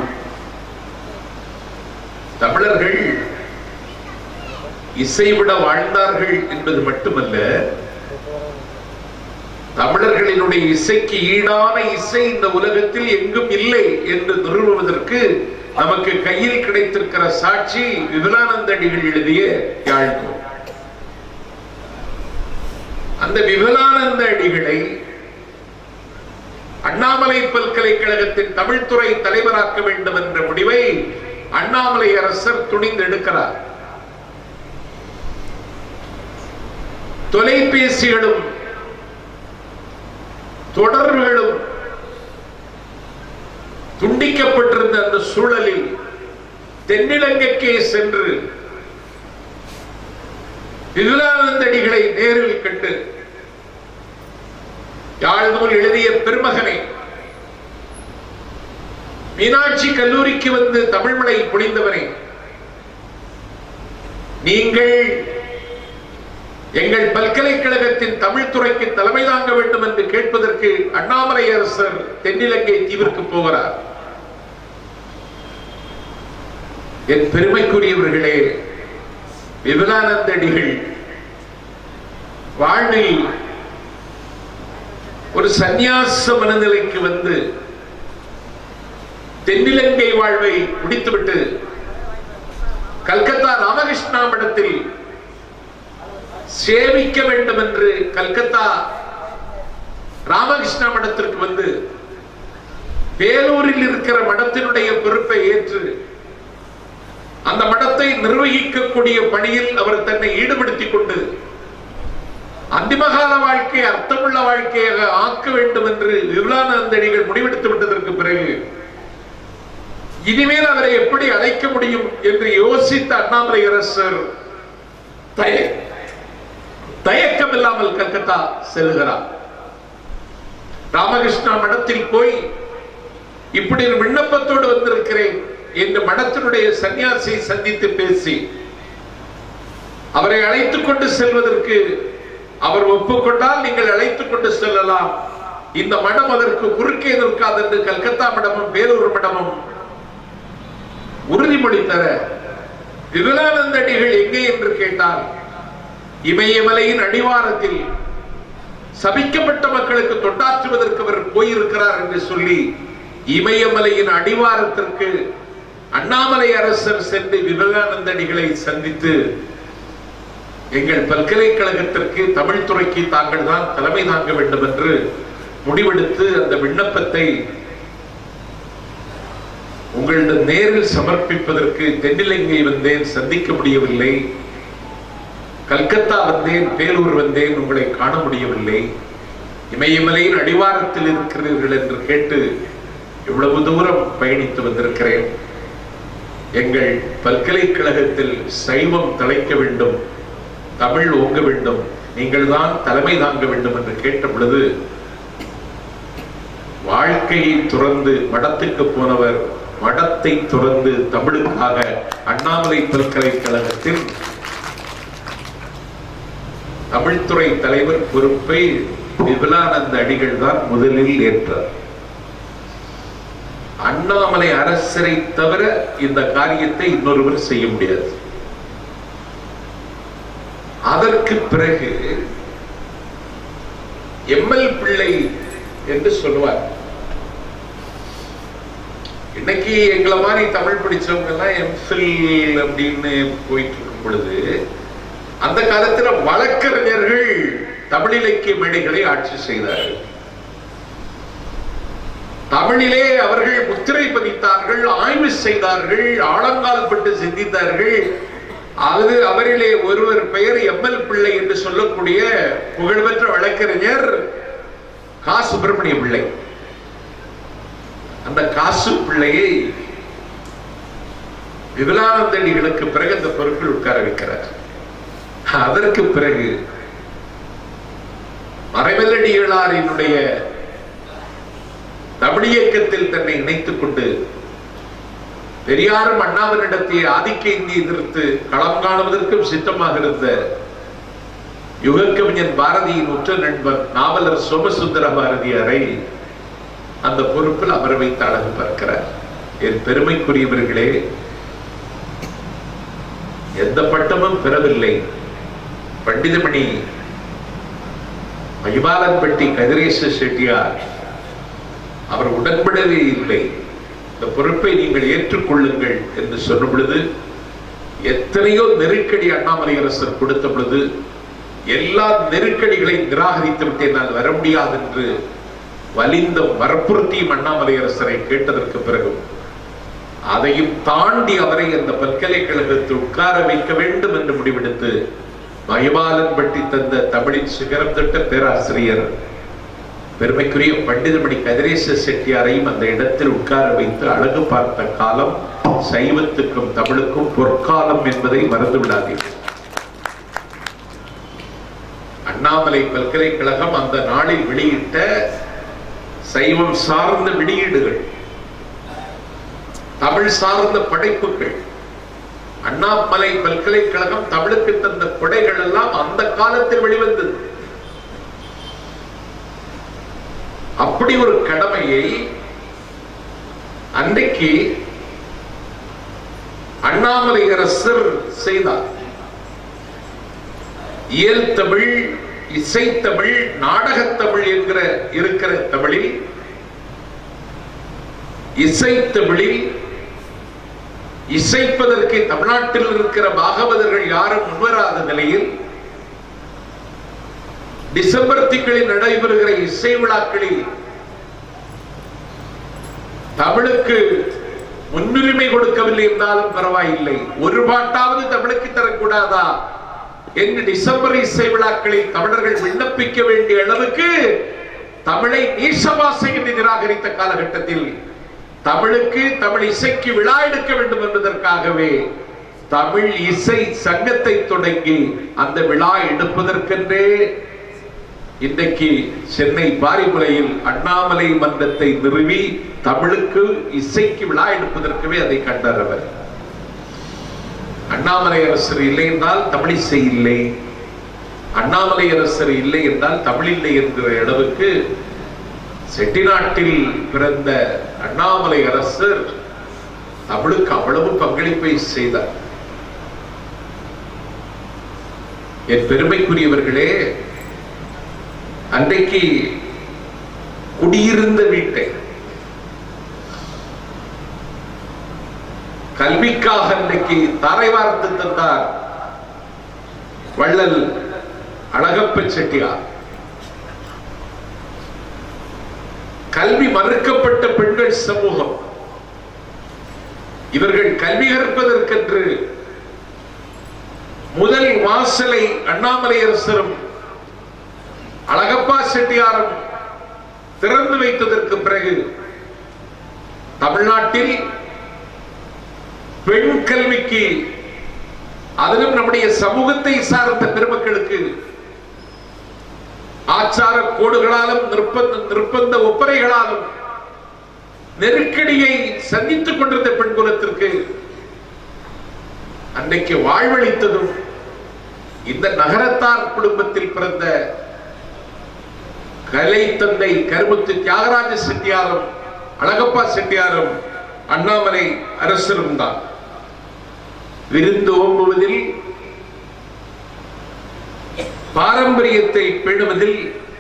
S1: தமிழர்கள் இசைவிட வாழ்ந்தார்கள் என்பது மட்டுமல்ல தமிழர்களினுடைய இசைக்கு ஈடான இசை இந்த உலகத்தில் எங்கும் இல்லை என்று நிறுவுவதற்கு நமக்கு கையில் கிடைத்திருக்கிற சாட்சி விமலானந்தடிகள் எழுதிய யாழ் நூல் அந்த விமலானந்த அடிகளை அண்ணாமலை பல்கலைக்கழகத்தின் தமிழ்துறை தலைவராக்க வேண்டும் என்ற முடிவை அண்ணாமலை அரசர் துணிந்து எடுக்கிறார் தொலைபேசிகளும் தொடர்புகளும் துண்டிக்கப்பட்டிருந்த அந்த சூழலில் தென்னிலங்கைக்கே சென்று விமலானந்தடிகளை நேரில் கண்டு யாழ்நூல் எழுதிய பெருமகனை மீனாட்சி கல்லூரிக்கு வந்து தமிழ்மலை பொழிந்தவனே நீங்கள் எங்கள் பல்கலைக்கழகத்தின் தமிழ் துறைக்கு தலைமை தாங்க வேண்டும் என்று கேட்பதற்கு அண்ணாமலை அரசர் தென்னிலங்கை தீவிற்கு போகிறார் என் பெருமைக்குரியவர்களே விமலானந்தடிகள் வாழ்வில் ஒரு சந்நியாச மனநிலைக்கு வந்து தென்னிலங்கை வாழ்வை முடித்துவிட்டு கல்கத்தா ராமகிருஷ்ணா மடத்தில் சேவிக்க வேண்டும் என்று கல்கத்தா ராமகிருஷ்ணா மடத்திற்கு வந்து வேலூரில் இருக்கிற மடத்தினுடைய பொறுப்பை ஏற்று அந்த மடத்தை நிர்வகிக்கக்கூடிய பணியில் அவர் தன்னை ஈடுபடுத்திக் கொண்டு அந்திமகால வாழ்க்கையை அர்த்தமுள்ள வாழ்க்கையாக ஆக்க வேண்டும் என்று விமலானந்தடிகள் முடிவெடுத்து விட்டதற்கு பிறகு இனிமேல் அவரை எப்படி அழைக்க முடியும் என்று யோசித்த அண்ணாமலை அரசர் தய- தயக்கம் இல்லாமல் கல்கத்தா செல்கிறார் ராமகிருஷ்ணா மடத்தில் போய் இப்படி ஒரு விண்ணப்பத்தோடு வந்திருக்கிறேன் என்று மடத்தினுடைய சன்னியாசியை சந்தித்து பேசி அவரை அழைத்துக் கொண்டு செல்வதற்கு அவர் ஒப்புக்கொண்டால் நீங்கள் அழைத்துக் கொண்டு செல்லலாம் இந்த மடம் அதற்கு குறுக்கே நிற்காது என்று கல்கத்தா மடமும் வேலூர் மடமும் உறுதிமொழி தர விமலானந்தடிகள் எங்கே என்று கேட்டால் இமயமலையின் அடிவாரத்தில் சபிக்கப்பட்ட மக்களுக்கு தொண்டாற்றுவதற்கு அவர் போயிருக்கிறார் என்று சொல்லி இமயமலையின் அடிவாரத்திற்கு அண்ணாமலை அரசர் சென்று விவேகானந்தடிகளை சந்தித்து எங்கள் பல்கலைக்கழகத்திற்கு தமிழ் துறைக்கு தாங்கள் தான் தலைமை தாங்க வேண்டும் என்று முடிவெடுத்து அந்த விண்ணப்பத்தை உங்களிடம் நேரில் சமர்ப்பிப்பதற்கு தென்னிலங்கை வந்தேன் சந்திக்க முடியவில்லை கல்கத்தா வந்தேன் பேலூர் வந்தேன் உங்களை காண முடியவில்லை இமயமலையின் அடிவாரத்தில் இருக்கிறீர்கள் என்று கேட்டு இவ்வளவு தூரம் பயணித்து வந்திருக்கிறேன் எங்கள் பல்கலைக்கழகத்தில் சைவம் தலைக்க வேண்டும் தமிழ் ஓங்க வேண்டும் நீங்கள் தான் தலைமை தாங்க வேண்டும் என்று கேட்ட பொழுது வாழ்க்கையை துறந்து மடத்துக்கு போனவர் மடத்தை துறந்து தமிழுக்காக அண்ணாமலை பல்கலைக்கழகத்தில் தமிழ்துறை தலைவர் பொறுப்பை விபுலானந்த அடிகள் தான் முதலில் ஏற்றார் அண்ணாமலை அரசரை தவிர இந்த காரியத்தை இன்னொருவர் செய்ய முடியாது அதற்கு பிறகு எம்எல் பிள்ளை என்று சொல்லுவார் இன்னைக்கு எங்களை மாதிரி தமிழ் படிச்சவங்க எல்லாம் எம்ஃபில் அப்படின்னு போயிட்டு இருக்கும் பொழுது அந்த காலத்துல வழக்கறிஞர்கள் தமிழ் இலக்கிய மேடைகளை ஆட்சி செய்தார்கள் தமிழிலே அவர்கள் முத்திரை பதித்தார்கள் ஆய்வு செய்தார்கள் ஆழங்கால் பட்டு சிந்தித்தார்கள் அது அவரிலே ஒருவர் பெயர் எம்எல் பிள்ளை என்று சொல்லக்கூடிய புகழ்பெற்ற வழக்கறிஞர் கா சுப்பிரமணிய பிள்ளை அந்த காசு பிள்ளையை விபலானந்தடிகளுக்கு பிறகு அந்த பொருட்கள் உட்கார வைக்கிறார் அதற்கு பிறகு மறைமலடிகளாரினுடைய தமிழ் இயக்கத்தில் தன்னை இணைத்துக் கொண்டு பெரியாரும் அண்ணாவினிடத்தை ஆதிக்க இந்தியை எதிர்த்து களம் காணுவதற்கும் சித்தமாக இருந்த யுகக்கவிஞன் பாரதியின் உற்ற நண்பன் நாவலர் சோமசுந்தர பாரதியாரை அந்த பொறுப்பில் அமர வைத்து அழகு பார்க்கிறார் என் பெருமைக்குரியவர்களே எந்த பட்டமும் பெறவில்லை பண்டிதமணி மகிபாலன்பட்டி கதிரேச செட்டியார் அவர் உடன்படவே இல்லை இந்த பொறுப்பை நீங்கள் ஏற்றுக்கொள்ளுங்கள் என்று சொன்ன பொழுது எத்தனையோ நெருக்கடி அண்ணாமலை அரசர் கொடுத்த பொழுது எல்லா நெருக்கடிகளை நிராகரித்து விட்டு என்னால் வர முடியாது என்று வலிந்த வற்புறுத்தியும் அண்ணாமலை அரசரை கேட்டதற்கு பிறகும் அதையும் தாண்டி அவரை அந்த பல்கலைக்கழகத்தில் உட்கார வைக்க வேண்டும் என்று முடிவெடுத்து மகிபாலன் பட்டி தந்த தமிழின் சிகரம் தொட்ட பேராசிரியர் பெருமைக்குரிய பண்டிதமணி கதிரேச செட்டியாரையும் அந்த இடத்தில் உட்கார வைத்து அழகு பார்த்த காலம் சைவத்துக்கும் தமிழுக்கும் பொற்காலம் என்பதை மறந்து விடாதீர்கள் அண்ணாமலை பல்கலைக்கழகம் அந்த நாளில் வெளியிட்ட சைவம் சார்ந்த வெளியீடுகள் தமிழ் சார்ந்த படைப்புகள் அண்ணாமலை பல்கலைக்கழகம் தமிழுக்கு தந்த கொடைகள் எல்லாம் அந்த காலத்தில் வெளிவந்தது அப்படி ஒரு கடமையை அன்றைக்கு அண்ணாமலை அரசர் செய்தார் இயல் தமிழ் இசைத்தமிழ் நாடகத்தமிழ் என்கிற இருக்கிற தமிழில் இசைத்தமிழில் இசைப்பதற்கு தமிழ்நாட்டில் இருக்கிற பாகவதர்கள் யாரும் முன்வராத நிலையில் டிசம்பர் திங்களில் நடைபெறுகிற இசை விழாக்களில் தமிழுக்கு முன்னுரிமை கொடுக்கவில்லை என்றாலும் பரவாயில்லை ஒரு பாட்டாவது தமிழுக்கு தரக்கூடாதா என்று டிசம்பர் இசை விழாக்களில் தமிழர்கள் விண்ணப்பிக்க வேண்டிய அளவுக்கு தமிழை நீசவாசை என்று நிராகரித்த காலகட்டத்தில் தமிழுக்கு தமிழ் இசைக்கு விழா எடுக்க வேண்டும் என்பதற்காகவே தமிழ் இசை சங்கத்தை தொடங்கி அந்த விழா எடுப்பதற்கென்றே இன்றைக்கு சென்னை பாரிமுலையில் அண்ணாமலை மன்றத்தை நிறுவி தமிழுக்கு இசைக்கு விழா எடுப்பதற்கவே அதை கண்டார் அவர் அண்ணாமலை அரசர் இல்லை என்றால் தமிழிசை இல்லை அண்ணாமலை அரசர் இல்லை என்றால் தமிழ் இல்லை என்கிற அளவுக்கு செட்டிநாட்டில் பிறந்த அண்ணாமலை அரசர் தமிழுக்கு அவ்வளவு பங்களிப்பை செய்தார் என் பெருமைக்குரியவர்களே அன்றைக்கு குடியிருந்த வீட்டை கல்விக்காக அன்றைக்கு தாரை வார்த்து தந்தார் வள்ளல் அழகப்ப செட்டியார் கல்வி மறுக்கப்பட்ட பெண்கள் சமூகம் இவர்கள் கல்வி கற்பதற்கென்று முதல் வாசலை அண்ணாமலை அரசரும் அழகப்பா செட்டியாரும் திறந்து வைத்ததற்கு பிறகு தமிழ்நாட்டில் பெண் கல்விக்கு அதிலும் நம்முடைய சமூகத்தை சார்ந்த பெருமக்களுக்கு ஆச்சார கோடுகளாலும் நிர்பந்த நிர்பந்த ஒப்பரைகளாலும் நெருக்கடியை சந்தித்துக் கொண்டிருந்த பெண் குலத்திற்கு அன்றைக்கு வாழ்வளித்ததும் இந்த நகரத்தார் குடும்பத்தில் பிறந்த கலை தந்தை கருமுத்து தியாகராஜ செட்டியாரும் அழகப்பா செட்டியாரும் அண்ணாமலை அரசரும் தான் விருந்து ஓம்புவதில் பாரம்பரியத்தை பேணுவதில்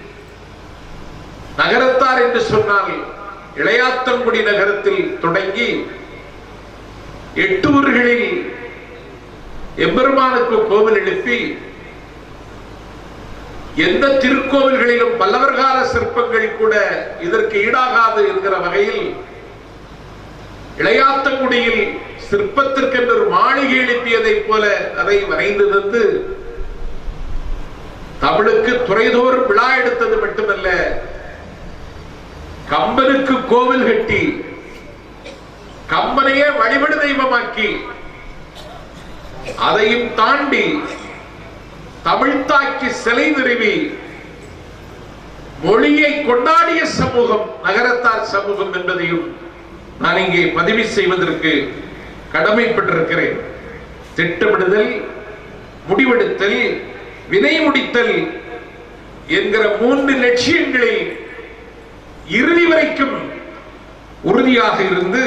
S1: நகரத்தார் என்று சொன்னால் இளையாத்தங்குடி நகரத்தில் தொடங்கி எட்டு ஊர்களில் எம்பெருமானுக்கு கோவில் எழுப்பி எந்த திருக்கோவில்களிலும் பல்லவர் கால சிற்பங்கள் கூட இதற்கு ஈடாகாது என்கிற வகையில் இளையாத்தங்குடியில் சிற்பத்திற்கென்று ஒரு மாளிகை எழுப்பியதைப் போல அதை வரைந்து தந்து தமிழுக்கு துறைதோறும் விழா எடுத்தது மட்டுமல்ல கம்பனுக்கு கோவில் கட்டி கம்பனையே வழிபடு தெய்வமாக்கி அதையும் தாண்டி தமிழ்த்தாய்க்கு சிலை நிறுவி மொழியை கொண்டாடிய சமூகம் நகரத்தார் சமூகம் என்பதையும் நான் இங்கே பதிவு செய்வதற்கு கடமைப்பட்டிருக்கிறேன் திட்டமிடுதல் முடிவெடுத்தல் வினை முடித்தல் என்கிற மூன்று லட்சியங்களில் இறுதி வரைக்கும் உறுதியாக இருந்து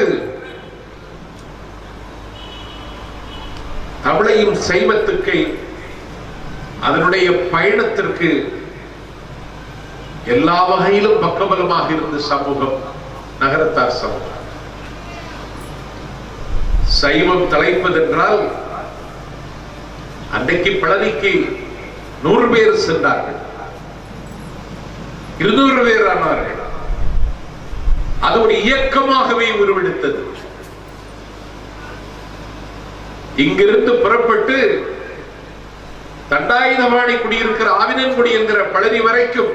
S1: தமிழையும் சைவத்துக்கு அதனுடைய பயணத்திற்கு எல்லா வகையிலும் பக்கபலமாக இருந்த சமூகம் நகரத்தார் சமூகம் சைவம் தலைப்பதென்றால் அன்றைக்கு பழனிக்கு நூறு பேர் சென்றார்கள் இருநூறு பேர் ஆனார்கள் அது ஒரு இயக்கமாகவே உருவெடுத்தது இங்கிருந்து புறப்பட்டு தண்டாயுதபாணி குடியிருக்கிற ஆவினன்குடி என்கிற பழனி வரைக்கும்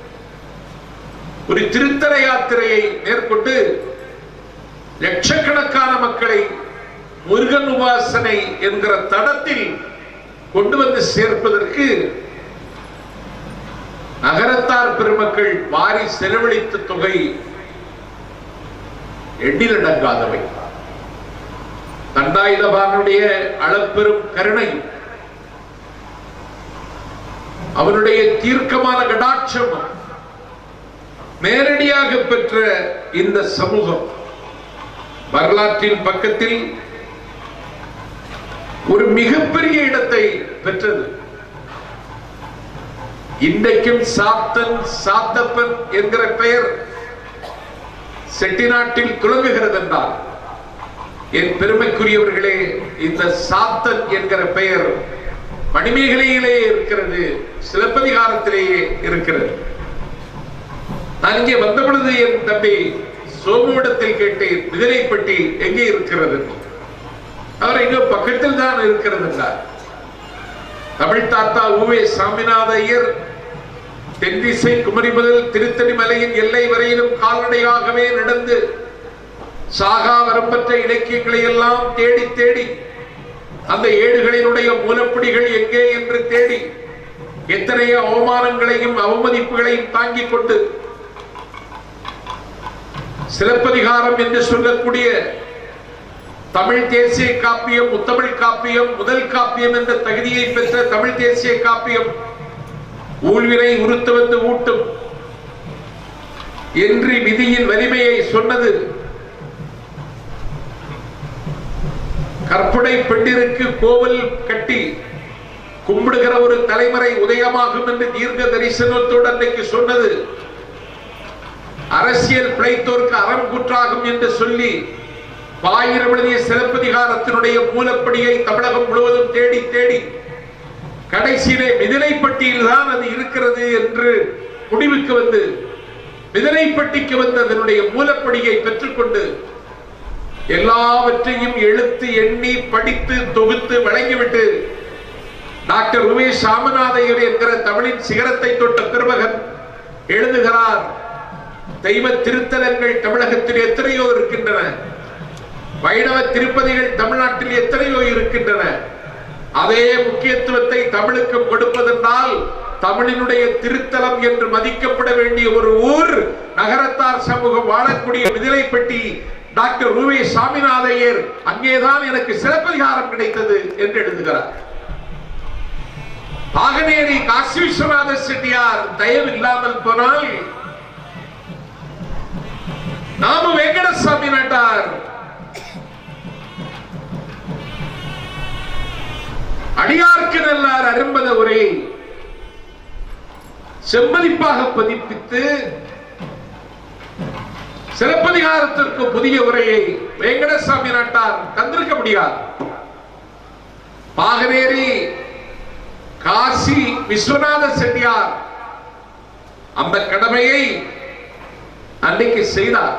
S1: ஒரு திருத்தல யாத்திரையை மேற்கொண்டு லட்சக்கணக்கான மக்களை முருகன் உபாசனை என்கிற தடத்தில் கொண்டு வந்து சேர்ப்பதற்கு நகரத்தார் பெருமக்கள் வாரி செலவழித்த தொகை எண்ணிலடங்காதவை தண்டாயுதபானுடைய அளப்பெரும் கருணையும் அவனுடைய தீர்க்கமான கடாட்சம் நேரடியாக பெற்ற இந்த சமூகம் வரலாற்றின் பக்கத்தில் ஒரு மிகப்பெரிய இடத்தை பெற்றது இன்றைக்கும் சாத்தன் சாத்தப்பன் என்கிற பெயர் செட்டிநாட்டில் துளங்குகிறது என்றால் என் பெருமைக்குரியவர்களே இந்த சாத்தன் என்கிற பெயர் மணிமேகலையிலே இருக்கிறது சிலப்பதிகாரத்திலேயே இருக்கிறது நான் இங்கே வந்த பொழுது என் தம்பி சோமுவிடத்தில் கேட்டேன் மிதிலைப்பட்டி எங்கே இருக்கிறது அவர் எங்க பக்கத்தில் தான் இருக்கிறது என்றார் தமிழ் தாத்தா உவே சாமிநாத ஐயர் தென்திசை குமரி முதல் திருத்தணி மலையின் எல்லை வரையிலும் கால்நடையாகவே நடந்து சாகா வரம்பற்ற இலக்கியங்களை எல்லாம் தேடி தேடி அந்த ஏடுகளினுடைய மூலப்படிகள் எங்கே என்று தேடி எத்தனையோ அவமானங்களையும் அவமதிப்புகளையும் தாங்கிக் கொண்டு சிலப்பதிகாரம் என்று சொல்லக்கூடிய தமிழ் தேசிய காப்பியம் முத்தமிழ் காப்பியம் முதல் காப்பியம் என்ற தகுதியை பெற்ற தமிழ் தேசிய காப்பியம் ஊழ்வினை உறுத்து வந்து ஊட்டும் என்று விதியின் வலிமையை சொன்னது கற்புடை பெண்டிருக்கு கோவில் கட்டி கும்பிடுகிற ஒரு தலைமுறை உதயமாகும் என்று தீர்க்க தரிசனத்தோடு அன்றைக்கு சொன்னது அரசியல் பிழைத்தோருக்கு அறம் கூற்றாகும் என்று சொல்லி பாயிரம் எழுதிய சிலப்பதிகாரத்தினுடைய மூலப்படியை தமிழகம் முழுவதும் தேடி தேடி கடைசியிலே மிதிலைப்பட்டியில் தான் அது இருக்கிறது என்று முடிவுக்கு வந்து மிதிலைப்பட்டிக்கு வந்து அதனுடைய மூலப்படியை பெற்றுக்கொண்டு எல்லாவற்றையும் எழுத்து எண்ணி படித்து தொகுத்து வழங்கிவிட்டு டாக்டர் உமேஷ் சாமநாதையர் என்கிற தமிழின் சிகரத்தை தொட்ட பெருமகன் எழுதுகிறார் தெய்வ திருத்தலங்கள் தமிழகத்தில் எத்தனையோ இருக்கின்றன வைணவ திருப்பதிகள் தமிழ்நாட்டில் எத்தனையோ இருக்கின்றன அதே முக்கியத்துவத்தை தமிழுக்கும் கொடுப்பதென்றால் தமிழினுடைய திருத்தலம் என்று மதிக்கப்பட வேண்டிய ஒரு ஊர் நகரத்தார் சமூகம் வாழக்கூடிய மிதிலைப்பட்டி டாக்டர் ரூவே சாமிநாதையர் அங்கேதான் எனக்கு சிலப்பதிகாரம் கிடைத்தது என்று எழுதுகிறார் பாகனேரி காசி விஸ்வநாத செட்டியார் தயவு இல்லாமல் போனால் நாம வெங்கடசாமி நாட்டார் அடியார்க்கு நல்லார் அரும்பத உரை செம்மதிப்பாக பதிப்பித்து சிலப்பதிகாரத்திற்கு புதிய உரையை வெங்கடசாமி நாட்டார் தந்திருக்க முடியாது பாகனேரி காசி விஸ்வநாத செட்டியார் அந்த கடமையை அன்னைக்கு செய்தார்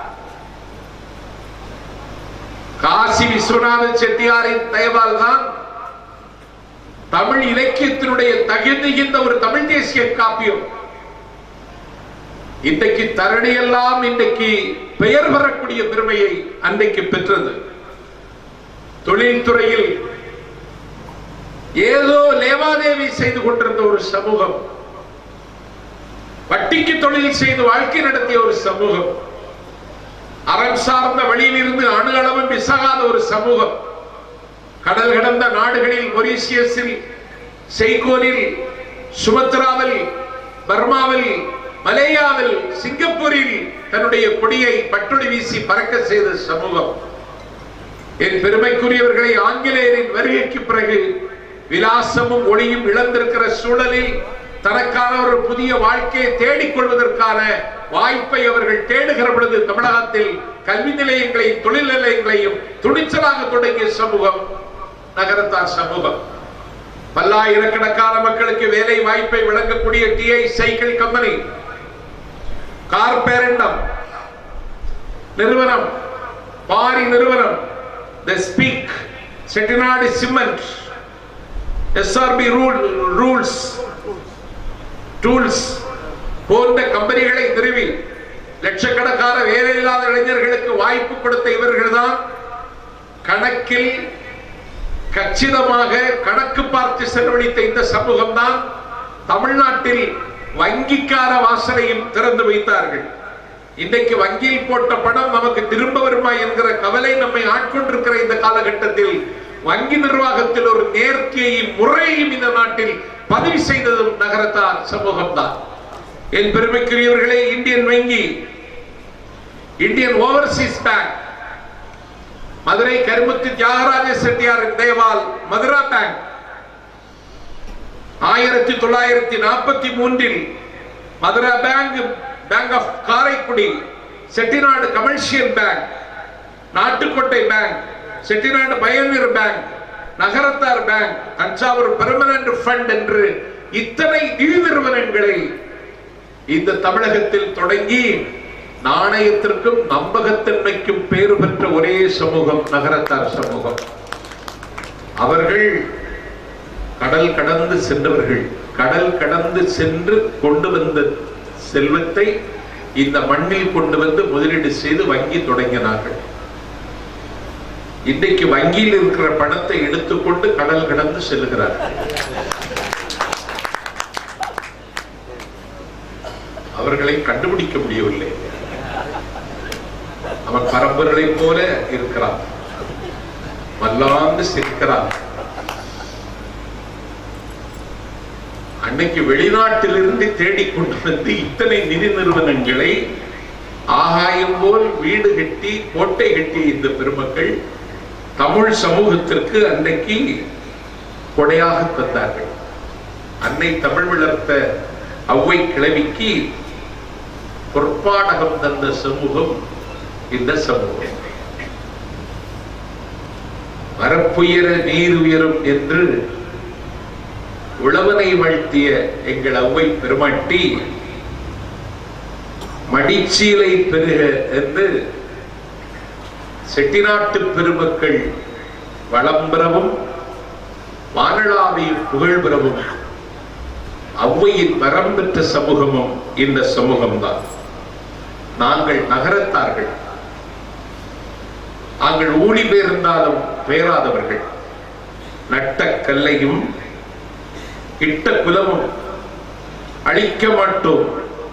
S1: காசி விஸ்வநாத செட்டியாரின் தயவால் தான் தமிழ் இலக்கியத்தினுடைய தகுதிகின்ற ஒரு தமிழ் தேசிய காப்பியம் இன்றைக்கு தரணியெல்லாம் இன்றைக்கு பெயர் பெறக்கூடிய பெருமையை அன்றைக்கு பெற்றது தொழில்துறையில் ஏதோ லேவாதேவி செய்து கொண்டிருந்த ஒரு சமூகம் வட்டிக்கு தொழில் செய்து வாழ்க்கை நடத்திய ஒரு சமூகம் அறம் சார்ந்த வழியில் இருந்து அணு அளவும் விசகாத ஒரு சமூகம் கடல் கடந்த நாடுகளில் மொரீசியஸில் செய்கோலில் சுமத்ராவில் பர்மாவில் மலேயாவில் சிங்கப்பூரில் தன்னுடைய கொடியை பட்டொளி வீசி பறக்க செய்த சமூகம் என் பெருமைக்குரியவர்களை ஆங்கிலேயரின் வருகைக்கு பிறகு விலாசமும் ஒளியும் இழந்திருக்கிற சூழலில் தனக்கான ஒரு புதிய வாழ்க்கையை தேடிக் கொள்வதற்கான வாய்ப்பை அவர்கள் தேடுகிற பொழுது தமிழகத்தில் கல்வி நிலையங்களையும் தொழில் நிலையங்களையும் துணிச்சலாக தொடங்கிய சமூகம் நகரத்தார் சமூகம் பல்லாயிரக்கணக்கான மக்களுக்கு வேலை வாய்ப்பை வழங்கக்கூடிய டிஐ சைக்கிள் கம்பெனி கார் பேரண்டம் நிறுவனம் பாரி நிறுவனம் the SPIC Chettinad cement SRP rule rules tools போன்ற கம்பெனிகளை நிறுவி லட்சக்கணக்கான வேலையில்லாத இளைஞர்களுக்கு வாய்ப்பு கொடுத்த இவர்கள்தான் கணக்கில் கச்சிதமாக கணக்கு பார்த்து செலவழித்த இந்த சமூகம் தான் தமிழ்நாட்டில் வங்கிக்கார வாசலையும் திறந்து வைத்தார்கள் இன்றைக்கு வங்கியில் போட்ட பணம் நமக்கு திரும்ப வருமா என்கிற கவலை நம்மை ஆட்கொண்டிருக்கிற இந்த காலகட்டத்தில் வங்கி நிர்வாகத்தில் ஒரு நேர்த்தியையும் முறையையும் இந்த நாட்டில் பதிவு செய்ததும் நகரத்தார் சமூகம் தான் என் பெருமைக்குரியவர்களே இந்தியன் வங்கி Indian overseas bank Madurai Karumuthu Thiagaraja Chettiar தேவால் மதுரா பேங்க் ஆயிரத்தி தொள்ளாயிரத்தி நாற்பத்தி மூன்றில் Madura bank bank of Karaikudi Chettinad commercial bank Nattukottai bank Chettinad pioneer bank Nagarathar bank Thanjavur permanent fund என்று இத்தனை நிதி நிறுவனங்களை இந்த தமிழகத்தில் தொடங்கி நாணயத்திற்கும் நம்பகத்தன்மைக்கும் பேறு பெற்ற ஒரே சமூகம் நகரத்தார் சமூகம் அவர்கள் கடல் கடந்து சென்றவர்கள் கடல் கடந்து சென்று கொண்டு வந்த செல்வத்தை இந்த மண்ணில் கொண்டு வந்து முதலீடு செய்து வங்கி தொடங்கினார்கள் இன்றைக்கு வங்கியில் இருக்கிற பணத்தை எடுத்துக்கொண்டு கடல் கடந்து செல்லுகிறார்கள் அவர்களை கண்டுபிடிக்க முடியவில்லை அவன் பரம்பரைகளைப் போல இருக்கிறான் மல்லாந்து சிரிக்கிறான் அன்னைக்கு வெளிநாட்டிலிருந்து தேடிக்கொண்டு வந்து இத்தனை நிதி நிறுவனங்களை ஆகாயம் போல் வீடு கட்டி கோட்டை கட்டிய இந்த பெருமக்கள் தமிழ் சமூகத்திற்கு அன்னைக்கு கொடையாக தந்தார்கள் அன்னை தமிழ் வளர்த்த அவ்வை கிழவிக்கு பொற்பாடகம் தந்த சமூகம் இந்த சமூகம் வரப்புயர நீர் உயரும் என்று உழவனை வாழ்த்திய எங்கள் அவ்வை பெருமாட்டி மடிச்சீலை பெருக என்று செட்டிநாட்டு பெருமக்கள் வளம் பெறவும் வானளாவை புகழ் பெறவும் அவ்வையின் வரம் பெற்ற சமூகமும் இந்த சமூகம்தான் நாங்கள் நகரத்தார்கள் நாங்கள் ஊழி பேர்ந்தாலும் பேராதவர்கள் நட்ட கல்லையும் இட்ட குலமும் அழிக்க மாட்டோம்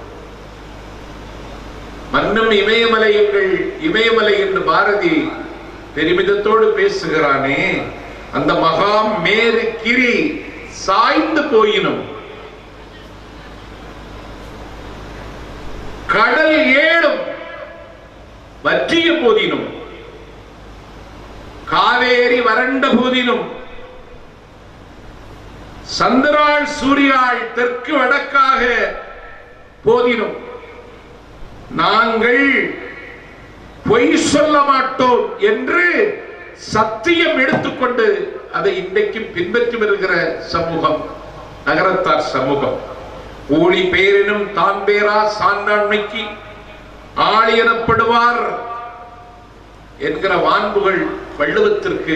S1: மன்னும் இமயமலை எங்கள் இமயமலை என்று பாரதி பெருமிதத்தோடு பேசுகிறானே அந்த மகாம் மேரு கிரி சாய்ந்து போயினும் கடல் ஏழும் வற்றிய போதினும் காவேரி வறண்ட போதினும் சந்திராள் சூரியாள் தெற்கு வடக்காக போதினும் நாங்கள் பொய் சொல்ல மாட்டோம் என்று சத்தியம் எடுத்துக்கொண்டு அதை இன்றைக்கும் பின்பற்றி வருகிற சமூகம் நகரத்தார் சமூகம் ஊழி பேரினும் தான் பேரா சான்றாண்மைக்கு ஆளி எனப்படுவார் என்கிற வான்புகள் வள்ளுவத்திற்கு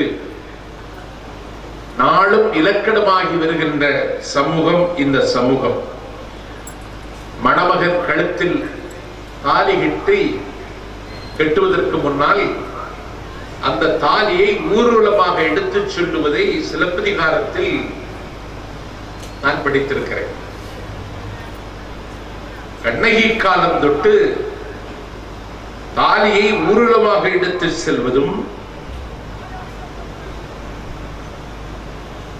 S1: நாளும் இலக்கணமாகி வருகின்ற சமூகம் இந்த சமூகம் மணமகன் கழுத்தில் தாலி கட்டி கட்டுவதற்கு முன்னால் அந்த தாலியை ஊர்வலமாக எடுத்துச் சொல்லுவதை சிலப்பதிகாரத்தில் நான் படித்திருக்கிறேன் கண்ணகி காலம் தொட்டு தாலியை ஊர்வலமாக எடுத்து செல்வதும்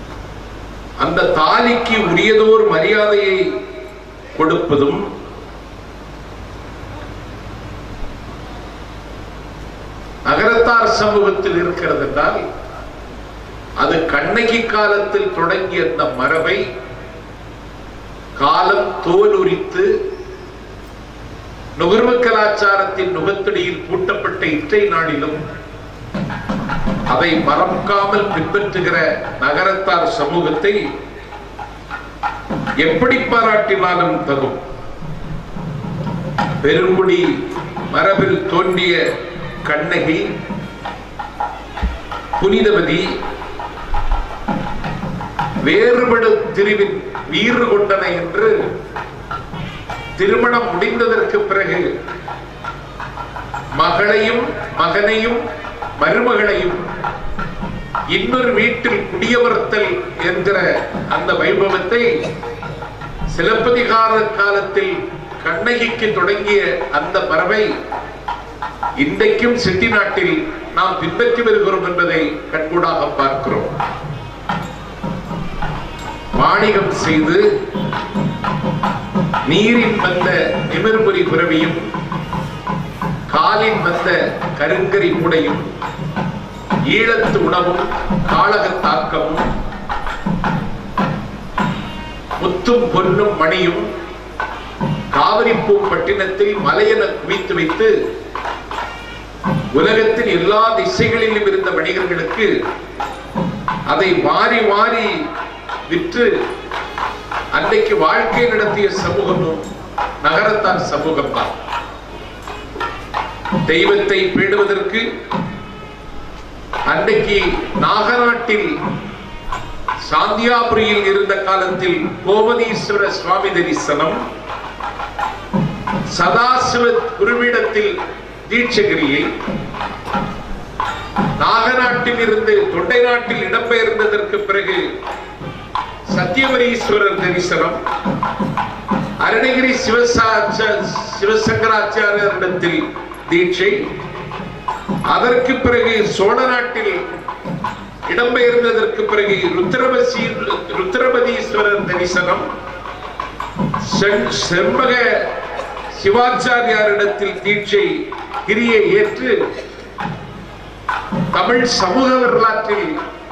S1: அந்த தாலிக்கு உரியதோர் மரியாதையை கொடுப்பதும் நகரத்தார் சமூகத்தில் இருக்கிறது என்றால் அது கண்ணகி காலத்தில் தொடங்கிய அந்த மரபை காலம் தோல் உரித்து நுகர்வு கலாச்சாரத்தின் நுகத்தடியில் பூட்டப்பட்ட இற்றை நாளிலும் அதை மறக்காமல் பின்பற்றுகிற நகரத்தார் சமூகத்தை எப்படி பாராட்டினாலும் தகும் பெருங்குடி மரபில் தோன்றிய கண்ணகி புனிதவதி வேறுபடு திருவின் வீறு கொண்டன என்று திருமணம் முடிந்ததற்கு பிறகு மகளையும் மகனையும் மருமகளையும் இன்னொரு வீட்டில் குடியமர்த்தல் என்கிற அந்த வைபவத்தை சிலப்பதிகார காலத்தில் கண்ணகிக்கு தொடங்கிய அந்த மரபை இன்றைக்கும் செட்டி நாட்டில் நாம் பின்பற்றி வருகிறோம் என்பதை கண்கூடாக பார்க்கிறோம் வாணிகம் செய்து நீரின் வந்த நிமிர்புரி பிறவியும் காலின் வந்த கருங்கரி கூடையும் ஈழத்து உணவும் காளக தாக்கமும் முத்தும் பொன்னும் மணியும் காவிரிப்பூ பட்டினத்தில் மலையென குவித்து வைத்து உலகத்தின் எல்லா திசைகளிலும் இருந்த வணிகர்களுக்கு அதை வாரி வாரி விற்று அன்றைக்கு வாழ்க்கை நடத்திய சமூகமும் நகரத்தார் சமூகம் தான் தெய்வத்தை பேடுவதற்கு அன்றைக்கு நாகநாட்டில் சாந்தியாபுரியில் இருந்த காலத்தில் கோமதீஸ்வர சுவாமி தரிசனம் சதாசிவ குருவிடத்தில் தீட்சகிரியை நாகநாட்டில் இருந்து தொண்டை நாட்டில் இடம்பெயர்ந்ததற்கு பிறகு சத்தியவரீஸ்வரர் தரிசனம் அருணகிரி சிவசாச்ச சிவசங்கராச்சாரியரிடத்தில் தீட்சை அதற்கு பிறகு சோழ நாட்டில் இடம்பெயர்ந்ததற்கு பிறகு ருத்ரபசி ருத்ரபதீஸ்வரர் தரிசனம் செம்- செம்பக சிவாச்சாரியாரிடத்தில் தீட்சை கிரியை ஏற்று தமிழ் சமூக வரலாற்றில்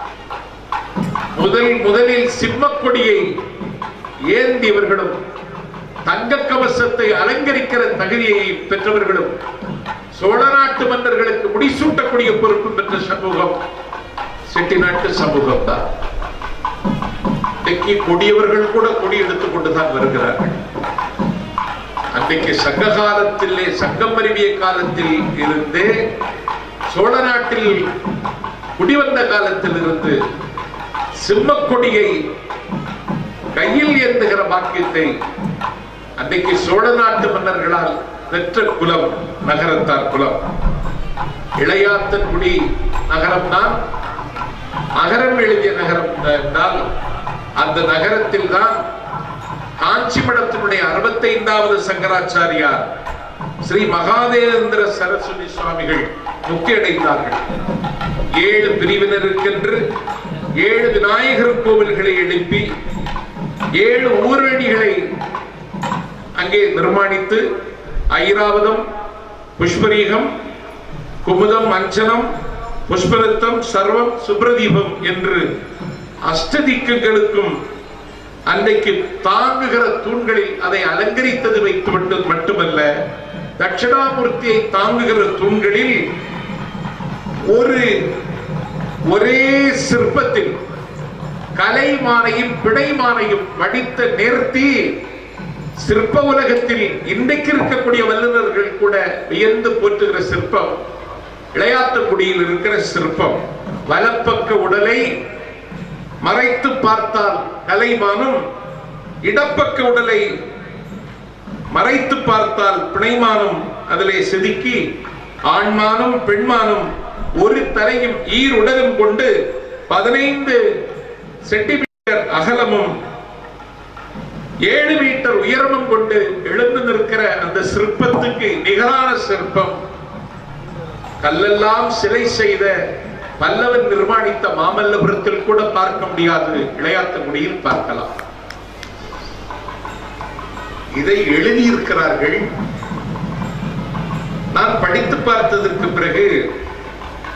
S1: முதல் முதலில் சிம்மக் கொடியை ஏந்தியவர்களும் தங்க கவசத்தை அலங்கரிக்கிற தகுதியை பெற்றவர்களும் சோழ நாட்டு மன்னர்களுக்கு முடிசூட்டக்கூடிய பொறுப்பு பெற்ற சமூகம் செட்டிநாட்டு சமூகம் தான் இன்றைக்கு கொடியவர்கள் கூட கொடி எடுத்துக் கொண்டுதான் வருகிறார்கள் அன்றைக்கு சங்க காலத்திலே சங்கம் அறிவிய காலத்தில் இருந்தே சோழ நாட்டில் குடிவந்த காலத்தில் இருந்து சிம்மக் கொடியை கையில் ஏந்துகிற பாக்கியத்தை அன்றைக்கு சோழ நாட்டு மன்னர்களால் பெற்ற குலம் நகரத்தார் குலம் இளையாத்தன்குடி நகரம் தான் நகரம் எழுதிய நகரம் என்றால் அந்த நகரத்தில் தான் காஞ்சி மடத்தினுடைய அறுபத்தைந்தாவது சங்கராச்சாரியார் ஸ்ரீ மகாதேவேந்திர சரஸ்வதி சுவாமிகள் முக்கியடைந்தார்கள் ஏழு பிரிவினருக்கென்று ஏழு விநாயகர் கோவில்களை எழுப்பி ஏழு ஊரணிகளை அங்கே நிர்மாணித்து ஐராவதம் புஷ்பரீகம் குமுதம் அஞ்சனம் புஷ்பரத்தம் சர்வம் சுப்ரதீபம் என்று அஷ்டதிக்குகளுக்கும் அன்றைக்கு தாங்குகிற தூண்களில் அதை அலங்கரித்தது வைத்து மட்டும் மட்டுமல்ல தட்சிணாமூர்த்தியை தாங்குகிற தூண்களில் ஒரு ஒரே சிற்பத்தில் கலைமானையும் பிடைமானையும் வடித்த நேர்த்தி சிற்ப உலகத்தில் இன்றைக்கு இருக்கக்கூடிய வல்லுநர்கள் கூட வியந்து போற்றுகிற சிற்பம் இளையாத்தக்குடியில் இருக்கிற சிற்பம் வலப்பக்க உடலை மறைத்து பார்த்தால் கலைமானும் இடப்பக்க உடலை மறைத்து பார்த்தால் பிணைமானும் அதிலே செதுக்கி ஆண்மானும் பெண்மானும் ஒரு தலையும் ஈர் உடலும் கொண்டு பதினைந்து சென்டிமீட்டர் அகலமும் ஏழு மீட்டர் உயரமும் கொண்டு எழுந்து நிற்கிற அந்த சிற்பத்துக்கு நிகரான சிற்பம் கல்லெல்லாம் சிலை செய்த பல்லவன் நிர்மாணித்த மாமல்லபுரத்தில் கூட பார்க்க முடியாது இளையாத்தங்குடியில் பார்க்கலாம் இதை எழுதியிருக்கிறார்கள் நான் படித்து பார்த்ததற்கு பிறகு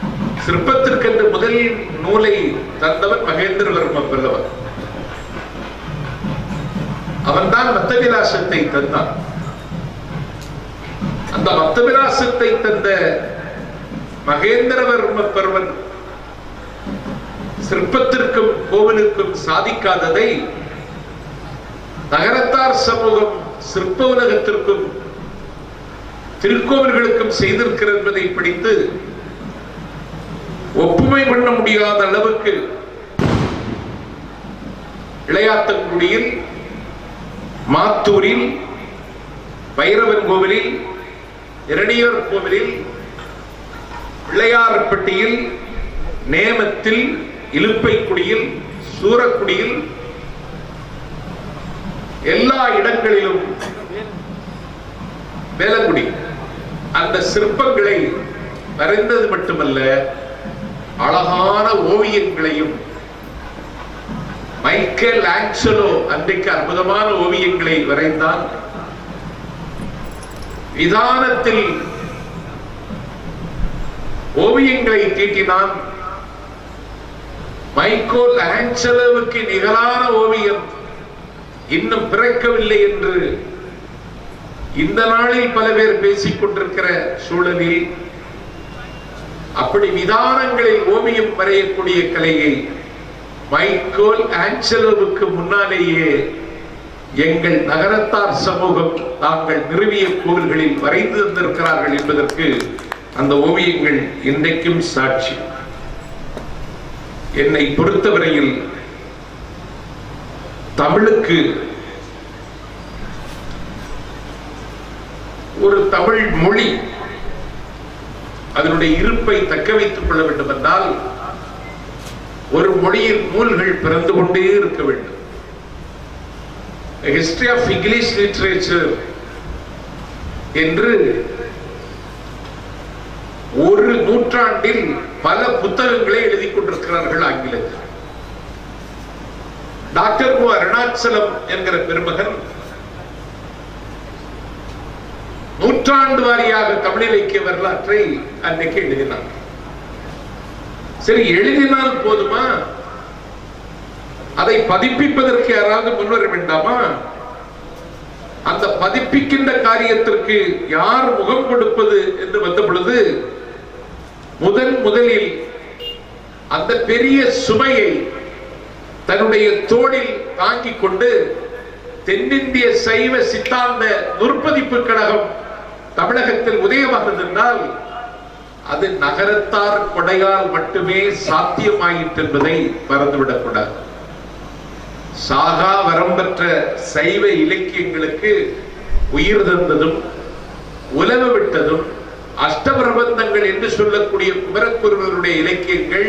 S1: சிற்பத்திற்கென்று முதல் நூலை தந்தவன் மகேந்திரவர்ம பல்லவன் அவன்தான் மத்தவிலாசத்தை தந்தான் அந்த மத்தவிலாசத்தை தந்த மகேந்திரவர்ம பர்வன் சிற்பத்திற்கும் கோவிலுக்கும் சாதிக்காததை நகரத்தார் சமூகம் சிற்ப உலகத்திற்கும் திருக்கோவில்களுக்கும் செய்திருக்கிறது என்பதை பிடித்து ஒப்புமை பண்ண முடியாத அளவுக்கு இளையாத்தங்குடியில் மாத்தூரில் பைரவன் கோவிலில் இரணியர் கோவிலில் பிள்ளையார்பட்டியில் நேமத்தில் இலுப்பைக்குடியில் சூரக்குடியில் எல்லா இடங்களிலும் வேலங்குடி அந்த சிற்பங்களை வரைந்தது மட்டுமல்ல அழகான ஓவியங்களையும் மைக்கேல் ஆங்சலோ அன்றைக்கு அற்புதமான ஓவியங்களை வரைந்தான் விதானத்தில் ஓவியங்களை தீட்டினான் மைக்கோல் ஆஞ்சலோவுக்கு நிகரான ஓவியம் இன்னும் பிறக்கவில்லை என்று இந்த நாளில் பல பேர் பேசிக் கொண்டிருக்கிற சூழலில் அப்படி விதானங்களில் ஓவியம் வரையக்கூடிய கலையை மைக்கோல் ஆஞ்சலோவுக்கு முன்னாலேயே எங்கள் நகரத்தார் சமூகம் தாங்கள் நிறுவிய கோவில்களில் வரைந்து தந்திருக்கிறார்கள் என்பதற்கு அந்த ஓவியங்கள் இன்றைக்கும் சாட்சி என்னை பொறுத்தவரையில் தமிழுக்கு ஒரு தமிழ் மொழி அதனுடைய இருப்பை தக்க வைத்துக் கொள்ள வேண்டும் என்றால் ஒரு மொழியில் நூல்கள் பிறந்து கொண்டே இருக்க வேண்டும் ஹிஸ்டரி ஆஃப் இங்கிலீஷ் லிட்ரேச்சர் என்று ஒரு நூற்றாண்டில் பல புத்தகங்களை எழுதி கொண்டிருக்கிறார்கள் ஆங்கிலத்தில் டாக்டர் மு அருணாச்சலம் என்கிற பெருமகன் நூற்றாண்டு வாரியாக தமிழ் இலக்கிய வரலாற்றை அன்னைக்கு எழுதினார் சரி எழுதினால் போதுமா அதை பதிப்பிப்பதற்கு யாராவது முன்வர வேண்டாமா அந்த பதிப்பிக்கின்ற காரியத்திற்கு யார் முகம் கொடுப்பது என்று வந்த பொழுது முதன் முதலில் அந்த பெரிய சுமையை தன்னுடைய தோளில் தாங்கிக் கொண்டு தென்னிந்திய சைவ சித்தாந்த நுற்பதிப்பு கழகம் தமிழகத்தில் உதயமானது என்றால் அது நகரத்தார் கொடையால் மட்டுமே சாத்தியமாயிற்று என்பதை மறந்துவிடக்கூடாது சாகா வரம் பெற்ற சைவ இலக்கியங்களுக்கு உயிர் தந்ததும் உலக விட்டதும் அஷ்டபிரபந்தங்கள் என்று சொல்லக்கூடிய குமரக்குருவருடைய இலக்கியங்கள்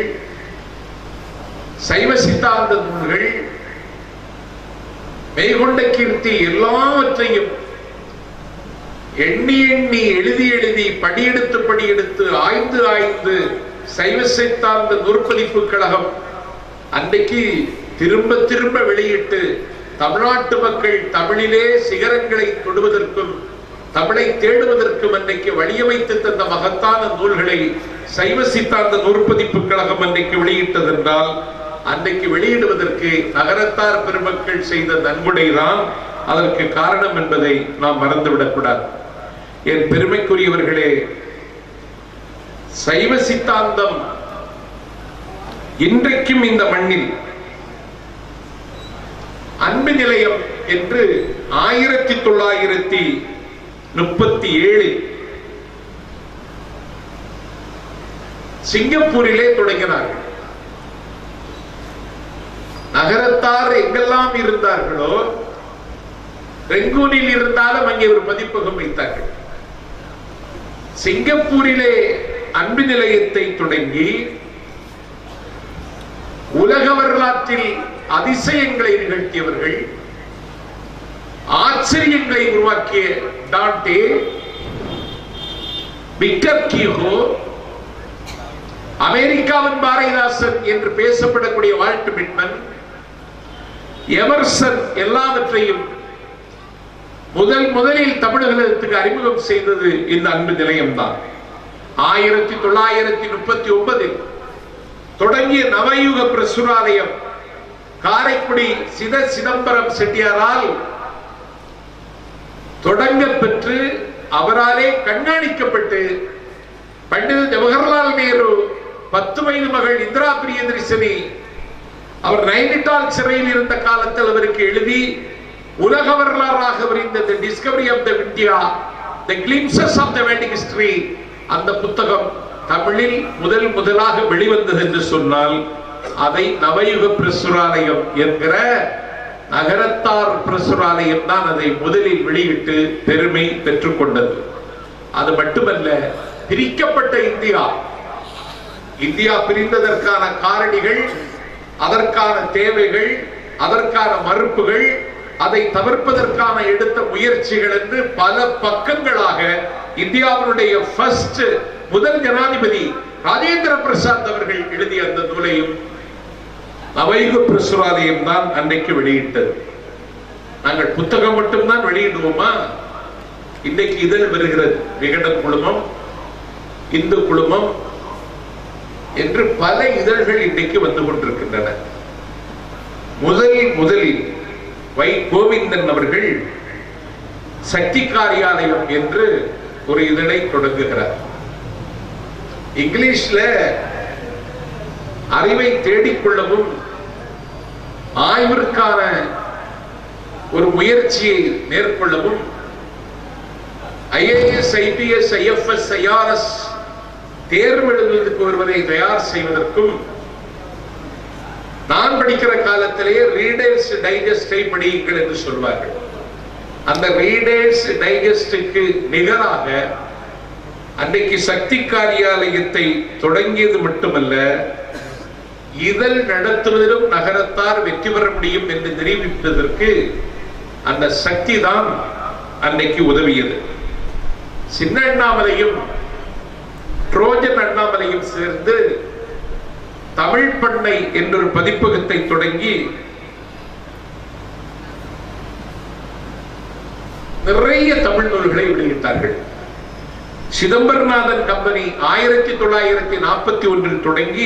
S1: சைவ சித்தாந்த நூல்கள் மெய்கொண்ட கீர்த்தி எல்லாவற்றையும் எண்ணி எண்ணி எழுதி எழுதி படியெடுத்து படியெடுத்து ஆய்ந்து ஆய்ந்து சைவ சித்தாந்த நூற்பதிப்பு கழகம் அன்றைக்கு திரும்ப திரும்ப வெளியிட்டு தமிழ்நாட்டு மக்கள் தமிழிலே சிகரங்களை தொடுவதற்கும் தமிழை தேடுவதற்கும் அன்றைக்கு வழியமைத்து தந்த மகத்தான நூல்களை சைவ சித்தாந்த நூற்பதிப்பு கழகம் அன்றைக்கு வெளியிட்டதென்றால் அன்றைக்கு வெளியிடுவதற்கு நகரத்தார் பெருமக்கள் செய்த நன்கொடைதான் அதற்கு காரணம் என்பதை நாம் மறந்துவிடக்கூடாது என் பெருமைக்குரியவர்களே சைவ சித்தாந்தம் இன்றைக்கும் இந்த மண்ணில் அன்பு நிலையம் என்று ஆயிரத்தி தொள்ளாயிரத்தி முப்பத்தி ஏழில் சிங்கப்பூரிலே தொடங்கினார்கள் நகரத்தார் எங்கெல்லாம் இருந்தார்களோ ரெங்கூனில் இருந்தாலும் அங்கே ஒரு பதிப்பகம் வைத்தார்கள் சிங்கப்பூரிலே அன்பு நிலையத்தை தொடங்கி உலக வரலாற்றில் அதிசயங்களை நிகழ்த்தியவர்கள் ஆச்சரியங்களை உருவாக்கிய டான்டே விக்டர் கியூகோ அமெரிக்காவின் பாரதிதாசன் என்று பேசப்படக்கூடிய வால்ட் பிட்மன் எமர்சன் எல்லாவற்றையும் முதல் முதலில் தமிழகத்துக்கு அறிமுகம் செய்தது இந்த அன்பு நிலையம்தான் ஆயிரத்தி தொள்ளாயிரத்தி முப்பத்தி ஒன்பதில் தொடங்கிய நவயுக பிரசுராலயம் காரைக்குடி சித சிதம்பரம் செட்டியாரால் தொடங்க பெற்று அவராலே கண்காணிக்கப்பட்டு பண்டித ஜவஹர்லால் நேரு பத்து வயது மகள் இந்திரா பிரியதர்ஷினி அவர் நைனிட்டால் சிறையில் இருந்த காலத்தில் அவருக்கு எழுதி உலக வரலாறாக விரிந்த discovery of the India the glimpses of the வேண்டிக் ஹிஸ்டரி அந்த புத்தகம் தமிழில் முதல் முதலாக வெளிவந்தது என்று சொன்னால் அதை நவயுக பிரசுராலயம் என்கிற நகரத்தார் பிரசுராலயம் தான் அதை முதலில் வெளியிட்டு பெருமை பெற்றுக் கொண்டது அது மட்டுமல்ல பிரிக்கப்பட்ட இந்தியா இந்தியா பிரிந்ததற்கான காரணிகள் அதற்கான தேவைகள் அதற்கான மறுப்புகள் அதை தவிர்ப்பதற்கான எடுத்த முயற்சிகள் என்று பல பக்கங்களாக இந்தியாவினுடைய ஃபர்ஸ்ட் முதல் ஜனாதிபதி ராஜேந்திர பிரசாத் அவர்கள் எழுதிய அந்த நூலையும் நவைகு பிரசுராலயம் தான் அன்னைக்கு வெளியிட்டது நாங்கள் புத்தகம் மட்டும்தான் வெளியிடுவோமா இன்னைக்கு இதழ் வருகிறது விகடன் குழுமம் இந்து குழுமம் என்று பல இதழ்கள் இன்றைக்கு வந்து கொண்டிருக்கின்றன முதலில் முதலில் வை கோவிந்தன் அவர்கள் சக்தி காரியாலயம் என்று ஒரு இதழை தொடங்குகிறார் இங்கிலீஷ்ல அறிவை தேடிக்கொள்ளவும் ஆய்விற்கான ஒரு முயற்சியை மேற்கொள்ளவும் ஐஏஎஸ் ஐபிஎஸ் ஐஎஃப்எஸ் ஐஆர்எஸ் தேர்வு எழுதுவதற்கு ஒருவரை தயார் செய்வதற்கும் நான் படிக்கிற காலத்திலேயே ரீடர்ஸ் டைஜஸ்டை படியுங்கள் என்று சொல்வார்கள் அந்த ரீடர்ஸ் டைஜஸ்டுக்கு நிகராக அன்றைக்கு சக்தி காரியாலயத்தை தொடங்கியது மட்டுமல்ல இதழ் நடத்துவதிலும் நகரத்தார் வெற்றி பெற முடியும் என்று நிரூபிப்பதற்கு அந்த சக்தி தான் அன்னைக்கு உதவியது சின்ன அண்ணாமலையும் ட்ரோஜன் அண்ணாமலையும் சேர்ந்து தமிழ் பண்ணை என்றொரு பதிப்பகத்தை தொடங்கி நிறைய தமிழ் நூல்களை வெளியிட்டார்கள் சிதம்பரநாதன் கம்பெனி ஆயிரத்தி தொள்ளாயிரத்தி நாற்பத்தி ஒன்றில் தொடங்கி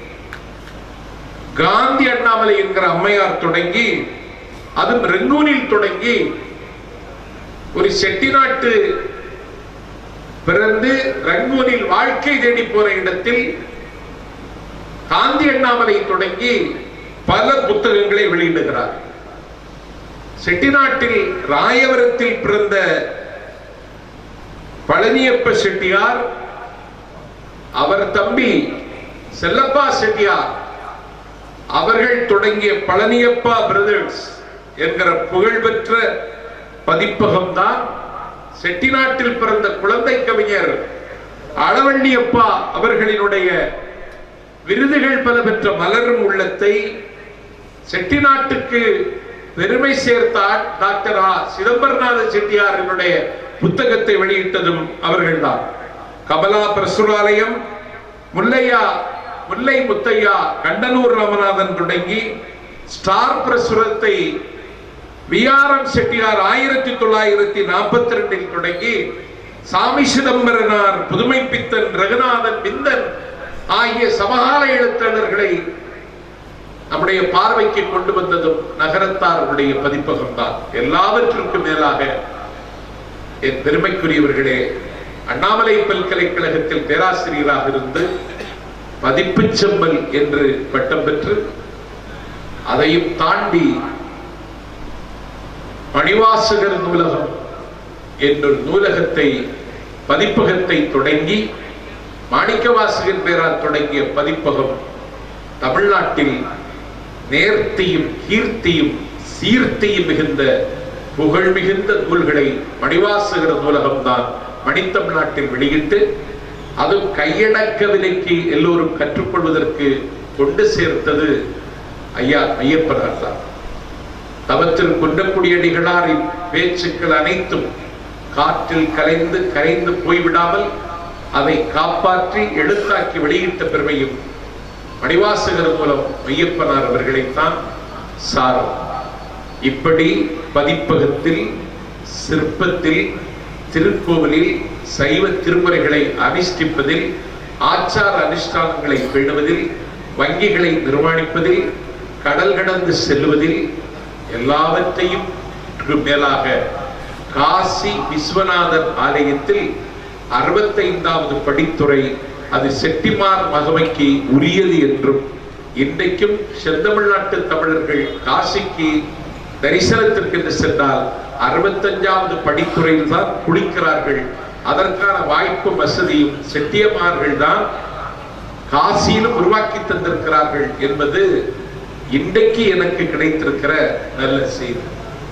S1: காந்தி அண்ணாமலை என்கிற அம்மையார் தொடங்கி அதுவும் ரெங்கூனில் தொடங்கி ஒரு செட்டிநாட்டு பிறந்து ரங்கூனில் வாழ்க்கை தேடி போற இடத்தில் காந்தி அண்ணாமலை தொடங்கி பல புத்தகங்களை வெளியிடுகிறார் செட்டிநாட்டில் ராயவரத்தில் பிறந்த பழனியப்ப செட்டியார் அவர் தம்பி செல்லப்பா செட்டியார் அவர்கள் தொடங்கிய பழனியப்பா பிரதர்ஸ் என்கிற புகழ்பெற்ற பதிப்பகம் தான் செட்டிநாட்டில் பிறந்த குழந்தை கவிஞர் அளவள்ளியப்பா அவர்களினுடைய விருதுகள் பல பெற்ற மலரும் உள்ளத்தை செட்டிநாட்டுக்கு பெருமை சேர்த்த டாக்டர் ஆ சிதம்பரநாத செட்டியாரினுடைய புத்தகத்தை வெளியிட்டதும் அவர்கள்தான் கமலா பிரசுராலயம் முல்லையா முல்லை முத்தையா கண்டனூர் ராமநாதன் தொடங்கி ஸ்டார் பிரசுரத்தை விஆர்எம் செட்டியார் ஆயிரத்தி தொள்ளாயிரத்தி நாற்பத்தி ரெண்டில் தொடங்கி சாமி சிதம்பரனார் புதுமை பித்தன் ரகுநாதன் விந்தன் ஆகிய சமகால எழுத்தாளர்களை நம்முடைய பார்வைக்கு கொண்டு வந்ததும் நகரத்தாருடைய பதிப்பகம் தான் எல்லாவற்றிற்கும் மேலாக என் பெருமைக்குரியவர்களே அண்ணாமலை பல்கலைக்கழகத்தில் பேராசிரியராக இருந்து பதிப்பு செம்பல் என்று பட்டம் பெற்று அதையும் தாண்டி மணிவாசகர் நூலகம் என்ற நூலகத்தை பதிப்பகத்தை தொடங்கி மாணிக்கவாசகன் பேரால் தொடங்கிய பதிப்பகம் தமிழ்நாட்டில் நேர்த்தியும் கீர்த்தியும் சீர்த்தியும் மிகுந்த புகழ் மிகுந்த நூல்களை மணிவாசகர் நூலகம்தான் மணித்தமிழ்நாட்டில் வெளியிட்டு அதுவும் கையடக்க விலைக்கு எல்லோரும் கற்றுக்கொள்வதற்கு கொண்டு சேர்த்தது ஐயா ஐயப்பனார் தான் தவத்தில் குன்றக்குடியடிகளாரின் பேச்சுக்கள் அனைத்தும் காற்றில் கலைந்து கரைந்து போய்விடாமல் அதை காப்பாற்றி எழுத்தாக்கி வெளியிட்ட பெருமையும் மணிவாசகர் மூலம் மையப்பனார் அவர்களைத்தான் சாரும் இப்படி பதிப்பகத்தில் சிற்பத்தில் திருக்கோவிலில் சைவ திருமுறைகளை அனுஷ்டிப்பதில் ஆச்சார அனுஷ்டானங்களை பேணுவதில் வங்கிகளை நிர்மாணிப்பதில் கடல் கடந்து செல்வதில் எல்லாவற்றையும் மேலாக காசி விஸ்வநாதர் ஆலயத்தில் அறுபத்தைந்தாவது படித்துறை அது செட்டிமார் மகமைக்கு உரியது என்றும் இன்றைக்கும் செந்தமிழ்நாட்டு தமிழர்கள் காசிக்கு தரிசனத்திற்கு என்று சென்றால் அறுபத்தஞ்சாவது படித்துறையில் தான் குளிக்கிறார்கள் அதற்கான வாய்ப்பு வசதியும் செட்டியமார்கள் தான் காசியிலும் உருவாக்கி தந்திருக்கிறார்கள் என்பது இன்றைக்கு எனக்கு கிடைத்திருக்கிற நல்ல செய்தி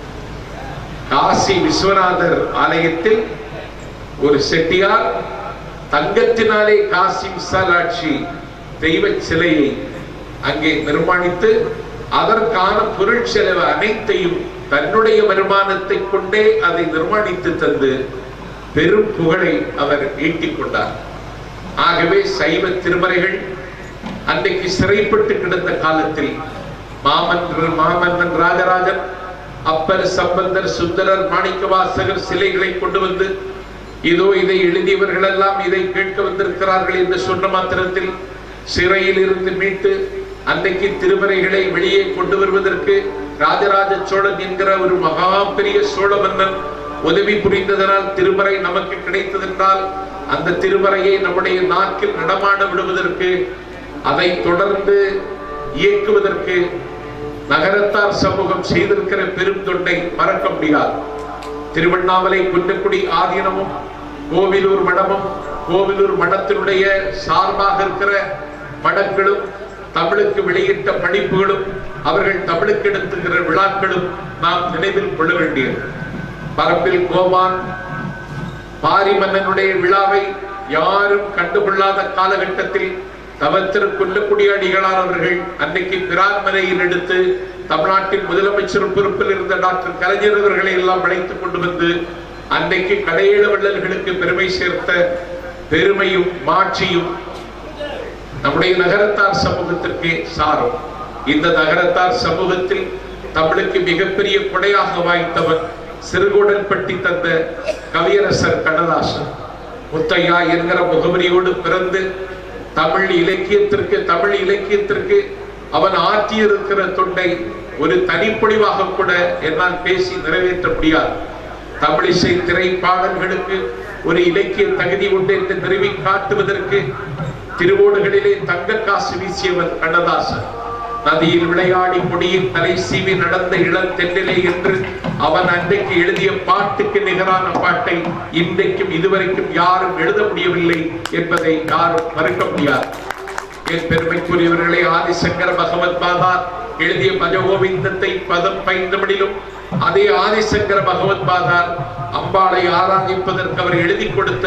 S1: காசி விஸ்வநாதர் ஆலயத்தில் ஒரு செட்டியார் தங்கத்தினாலே காசி விசாலாட்சி தெய்வ சிலையை அங்கே நிர்மாணித்து அதற்கான பொருள் செலவு அனைத்தையும் தன்னுடைய வருமானத்தை கொண்டே அதை நிர்மாணித்து தந்து பெரும் புகழை அவர் ஈட்டிக் கொண்டார் ஆகவே சைவ திருமறைகள் அன்றைக்கு சிறைப்பட்டு கிடந்த காலத்தில் மாமன் மாமன்னன் ராஜராஜன் அப்பர் சம்பந்தர் சுந்தரர் மாணிக்கவாசகர் சிலைகளை கொண்டு வந்து இதோ இதை எழுதியவர்கள் எல்லாம் இதை கேட்க வந்திருக்கிறார்கள் என்று சொன்ன மாத்திரத்தில் சிறையில் இருந்து மீட்டு அன்றைக்கு திருமறைகளை வெளியே கொண்டு வருவதற்கு ராஜராஜ சோழன் என்கிற ஒரு மகா பெரிய சோழ மன்னன் உதவி புரிந்ததனால் திருமறை நமக்கு கிடைத்ததென்றால் அந்த திருமறையை நம்முடைய நாக்கில் நடமாட விடுவதற்கு அதை தொடர்ந்து இயக்குவதற்கு நகரத்தார் சமூகம் செய்திருக்கிற பெரும் தொண்டை மறக்க முடியாது திருவண்ணாமலை குன்னக்குடி ஆதீனமும் கோவிலூர் மடமும் கோவிலூர் மடத்தினுடைய சார்பாக இருக்கிற மடங்களும் தமிழுக்கு வெளியிட்ட படிப்புகளும் அவர்கள் தமிழுக்கு எடுத்துகிற விழாக்களும் நாம் நினைவில் கொள்ள வேண்டியது பரப்பில் கோபான் பாரி மன்னனுடைய விழாவை யாரும் கண்டுகொள்ளாத காலகட்டத்தில் தவத்திரு கொல்லக்குடி அடிகளார் அவர்கள் அன்னைக்கு பிரான்மனையில் எடுத்து தமிழ்நாட்டின் முதலமைச்சர் பொறுப்பில் இருந்த டாக்டர் கலைஞர் அவர்களை எல்லாம் அழைத்துக் கொண்டு வந்து அன்னைக்கு கடையேழ வள்ளல்களுக்கு பெருமை சேர்த்த பெருமையும் மாட்சியும் நம்முடைய நகரத்தார் சமூகத்திற்கே சாரும் இந்த நகரத்தார் சமூகத்தில் தமிழுக்கு மிகப்பெரிய கொடையாக வாய்த்தவர் சிறுகோடன்பட்டி தந்த கவியரசர் கண்ணதாசன் முத்தையா என்கிற முகவரியோடு பிறந்து தமிழ் இலக்கியத்திற்கு தமிழ் இலக்கியத்திற்கு அவன் ஆற்றியிருக்கிற தொண்டை ஒரு தனிப்பொழிவாக கூட என்னால் பேசி நிறைவேற்ற முடியாது தமிழிசை திரைப்பாடல்களுக்கு ஒரு இலக்கிய தகுதி உண்டு என்று நிறுவி காட்டுவதற்கு திருவோடுகளிலே தங்க காசு வீசியவர் கண்ணதாசன் நதியில் விளையாடி முடியின் தலை சீவி நடந்த இளம் தென்னிலை என்று அவன் அன்றைக்கு எழுதிய பாட்டுக்கு நிகரான பாட்டை இன்றைக்கும் இதுவரைக்கும் யாரும் எழுத முடியவில்லை என்பதை யாரும் மறுக்க முடியாது என் பெருமைக்குரியவர்களே ஆதிசங்கர பகவத் பாதார் எழுதிய பஜகோவிந்தத்தை பதம் பைந்தபடிலும் அதே ஆதிசங்கர பகவத் பாதார் அம்பாளை ஆராதிப்பதற்கு அவர் எழுதி கொடுத்த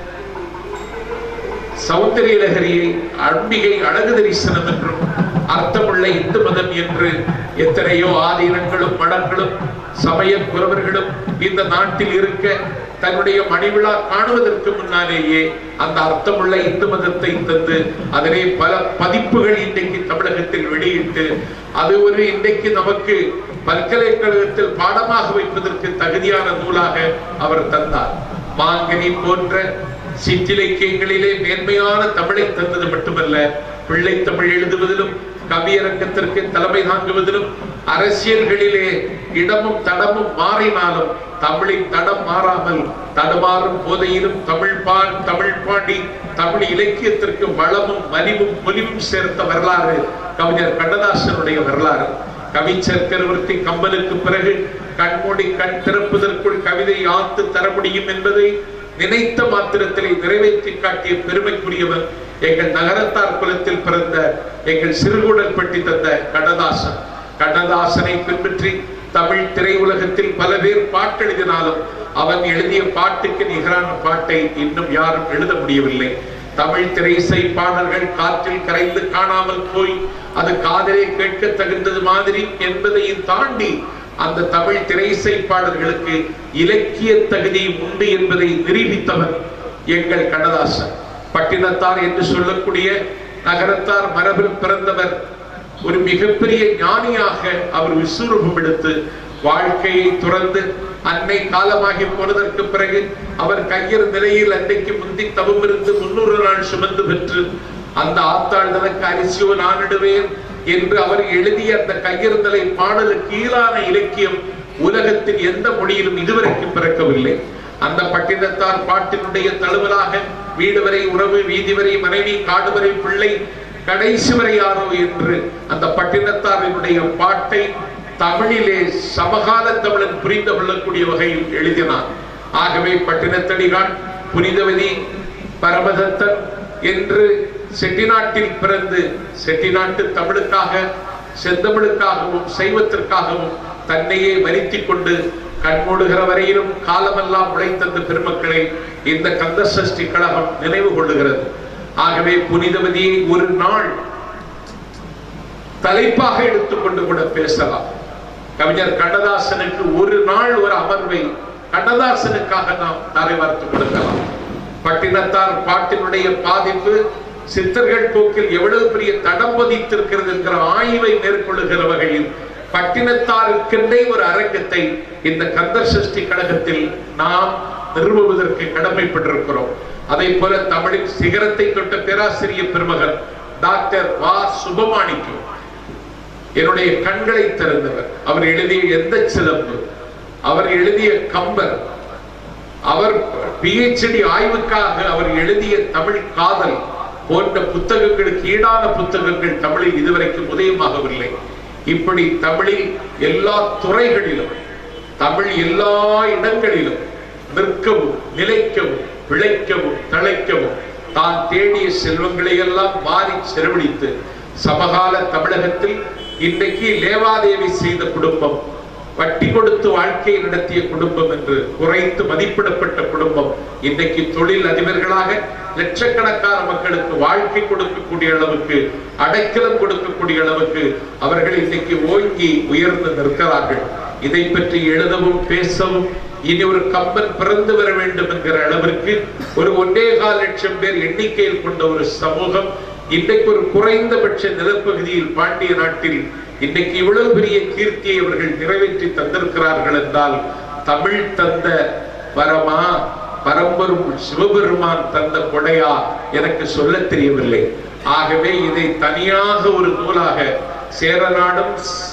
S1: சௌந்தரிய லகரியை அம்பிகை அழகு தரிசனம் என்றும் அர்த்தமுள்ள இந்து மதம் என்று எத்தனையோ ஆதீனங்களும் மடங்களும் சமய குறவர்களும் இந்த நாட்டில் இருக்க தன்னுடைய மணிவிழா காணுவதற்கு முன்னாலேயே அந்த அர்த்தமுள்ள இந்து மதத்தை தந்து அதனை பல பதிப்புகள் இன்றைக்கு தமிழகத்தில் வெளியிட்டு அது ஒரு இன்றைக்கு நமக்கு பல்கலைக்கழகத்தில் பாடமாக வைப்பதற்கு தகுதியான நூலாக அவர் தந்தார் மாங்கனி போன்ற சிற்றிலக்கியங்களிலே மேன்மையான தமிழை தந்தது மட்டுமல்ல பிள்ளை தமிழ் எழுதுவதிலும் கவியரங்கத்திற்கு தலைமை தாங்குவதிலும் அரசியல்களிலே இடமும் தடமும் மாறினாலும் தமிழின் தடம் மாறாமல் தடுமாறும் போதையிலும் தமிழ் பால் தமிழ் பாடி தமிழ் இலக்கியத்திற்கு வளமும் மலிவும் பொலிவும் சேர்த்த வரலாறு கவிஞர் கண்ணதாசனுடைய வரலாறு கவிச்சர் கருவர்த்தி கம்பலுக்கு பிறகு கண்மூடி கண் திறப்பதற்குள் கவிதை ஆத்து தர முடியும் என்பதை நினைத்த மாத்திரத்திலே நிறைவேற்றி காட்டிய பெருமைக்குரியவர் எங்கள் நகரத்தார் குலத்தில் பிறந்த எங்கள் சிறுகுடல் பட்டி தந்த கண்ணதாசன் கண்ணதாசனை பின்பற்றி தமிழ் திரையுலகத்தில் பல பேர் பாட்டெழுதினாலும் அவன் எழுதிய பாட்டுக்கு நிகரான பாட்டை இன்னும் யாரும் எழுத முடியவில்லை தமிழ் திரைசை பாடல்கள் காற்றில் கரைந்து காணாமல் போய் அது காதலே கேட்க தகுந்தது மாதிரி என்பதையும் தாண்டி அந்த தமிழ் திரைசை பாடல்களுக்கு இலக்கிய தகுதி உண்டு என்பதை நிரூபித்தவர் எங்கள் கண்ணதாசன் பட்டினத்தார் என்று சொல்லக்கூடிய நகரத்தார் மரபில் பிறந்தவர் ஒரு மிகப்பெரிய ஞானியாக அவர் விஸ்வரூபம் எடுத்து வாழ்க்கையை துறந்து அன்னை காலமாகி போனதற்கு பிறகு அவர் கையர் நிலையில் அன்னைக்கு முந்தி தவம் இருந்து முன்னூறு நாள் சுமந்து பெற்று அந்த ஆத்தாள் தனக்கு அரிசியோ நானிடுவேன் என்று அவர் எழுதிய அந்த கையெழுந்தலை பாடலுக்கு ஈழான இலக்கியம் உலகத்தின் எந்த மொழியிலும் இதுவரைக்கும் பிறக்கவில்லை அந்த பட்டினத்தார் பாட்டினுடைய தழுவலாக வீடு வரை உறவு வீதி வரை மனைவி காடு வரை பிள்ளை கடைசி வரை யாரோ என்று அந்த பட்டினத்தாரினுடைய பாட்டை தமிழிலே சமகால தமிழன் புரிந்து கொள்ளக்கூடிய வகையில் எழுதினார் ஆகவே பட்டினத்தடிகான் புனிதவதி பரமதத்தன் என்று செட்டிநாட்டில் பிறந்து செட்டிநாட்டு தமிழுக்காக செந்தமிழுக்காகவும் சைவத்திற்காகவும் தன்னையே வருத்திக் கொண்டு கண்மூடுகிற வரையிலும் காலமெல்லாம் உழைத்தந்த பெருமக்களை இந்த கந்த சஷ்டி கழகம் நினைவு கொள்ளுகிறது ஆகவே புனிதவதியை ஒரு நாள் தலைப்பாக எடுத்துக்கொண்டு கூட பேசலாம் கவிஞர் கண்ணதாசனுக்கு ஒரு நாள் ஒரு அமர்வை கண்ணதாசனுக்காக நாம் தலை வார்த்து கொடுக்கலாம் பட்டினத்தார் பாட்டினுடைய பாதிப்பு சித்தர்கள் போக்கில் எவ்வளவு பெரிய தடம் பதித்திருக்கிறது என்கிற ஆய்வை மேற்கொள்ளுகிற வகையில் பட்டினத்தாருக்கென்றே ஒரு அரங்கத்தை இந்த கந்தர் சஷ்டி கழகத்தில் நாம் நிறுவுவதற்கு கடமைப்பட்டிருக்கிறோம் அதை போல தமிழின் சிகரத்தை தொட்ட பேராசிரியர் பெருமகன் டாக்டர் வா சுபமாணிக்கம் என்னுடைய கண்களை திறந்தவர் அவர் எழுதிய எந்த சிலம்பு அவர் எழுதிய கம்பர் அவர் பிஹெச்டி ஆய்வுக்காக அவர் எழுதிய தமிழ் காதல் போன்ற புத்தகங்களுக்கு ஈடான புத்தகங்கள் தமிழில் இதுவரைக்கும் உதயமாகவில்லை இப்படி தமிழில் எல்லா துறைகளிலும் தமிழ் எல்லா இடங்களிலும் நிற்கவும் நிலைக்கவும் பிழைக்கவும் தழைக்கவும் தான் தேடிய செல்வங்களை எல்லாம் மாறி செலவழித்து சமகால தமிழகத்தில் இன்றைக்கு லேவாதேவி செய்த குடும்பம் வட்டி கொடுத்து வாழ்க்கையை நடத்திய குடும்பம் என்று குறைத்து மதிப்பிடப்பட்ட குடும்பம் இன்னைக்கு தொழில் அதிபர்களாக லட்சக்கணக்கான மக்களுக்கு வாழ்க்கை கொடுக்கக்கூடிய அளவுக்கு அடைக்கலம் கொடுக்கக்கூடிய அளவுக்கு அவர்கள் இன்னைக்கு ஓங்கி உயர்ந்து நிற்கிறார்கள் இதை பற்றி எழுதவும் பேசவும் இனி ஒரு கம்பன் பிறந்து வர வேண்டும் என்கிற அளவிற்கு ஒரு ஒன்னே கால் லட்சம் பேர் எண்ணிக்கையில் கொண்ட ஒரு சமூகம் இன்றைக்கு ஒரு குறைந்தபட்ச நிலப்பகுதியில் பாண்டிய நாட்டில் இன்னைக்கு இவ்வளவு பெரிய கீர்த்தியை அவர்கள் நிறைவேற்றி தந்திருக்கிறார்கள் என்றால் தமிழ் தந்த வரமா பரம்பரும் சிவபெருமான் தந்த கொடையா எனக்கு சொல்ல தெரியவில்லை ஆகவே இதை தனியாக ஒரு நூலாக சேரநாடும்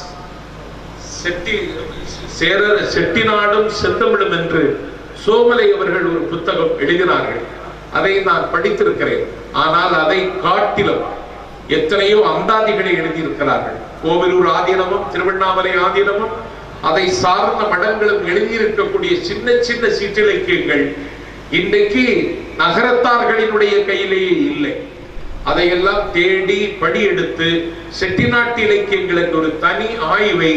S1: செட்டி சேர செட்டிநாடும் செந்தமிழும் என்று சோமலை அவர்கள் ஒரு புத்தகம் எழுதினார்கள் அதை நான் படித்திருக்கிறேன் ஆனால் அதை காட்டிலும் எத்தனையோ அந்தாதிகளை எழுதியிருக்கிறார்கள் கோவிலூர் ஆதீனமும் திருவண்ணாமலை ஆதீனமும் அதை சார்ந்த மடங்களும் எழுதியிருக்கக்கூடிய சின்ன சின்ன சிற்றிலக்கியங்கள் இன்றைக்கு நகரத்தார்களினுடைய கையிலேயே இல்லை அதையெல்லாம் தேடி படி எடுத்து செட்டிநாட்டு இலக்கியங்கள் என்ற ஒரு தனி ஆய்வை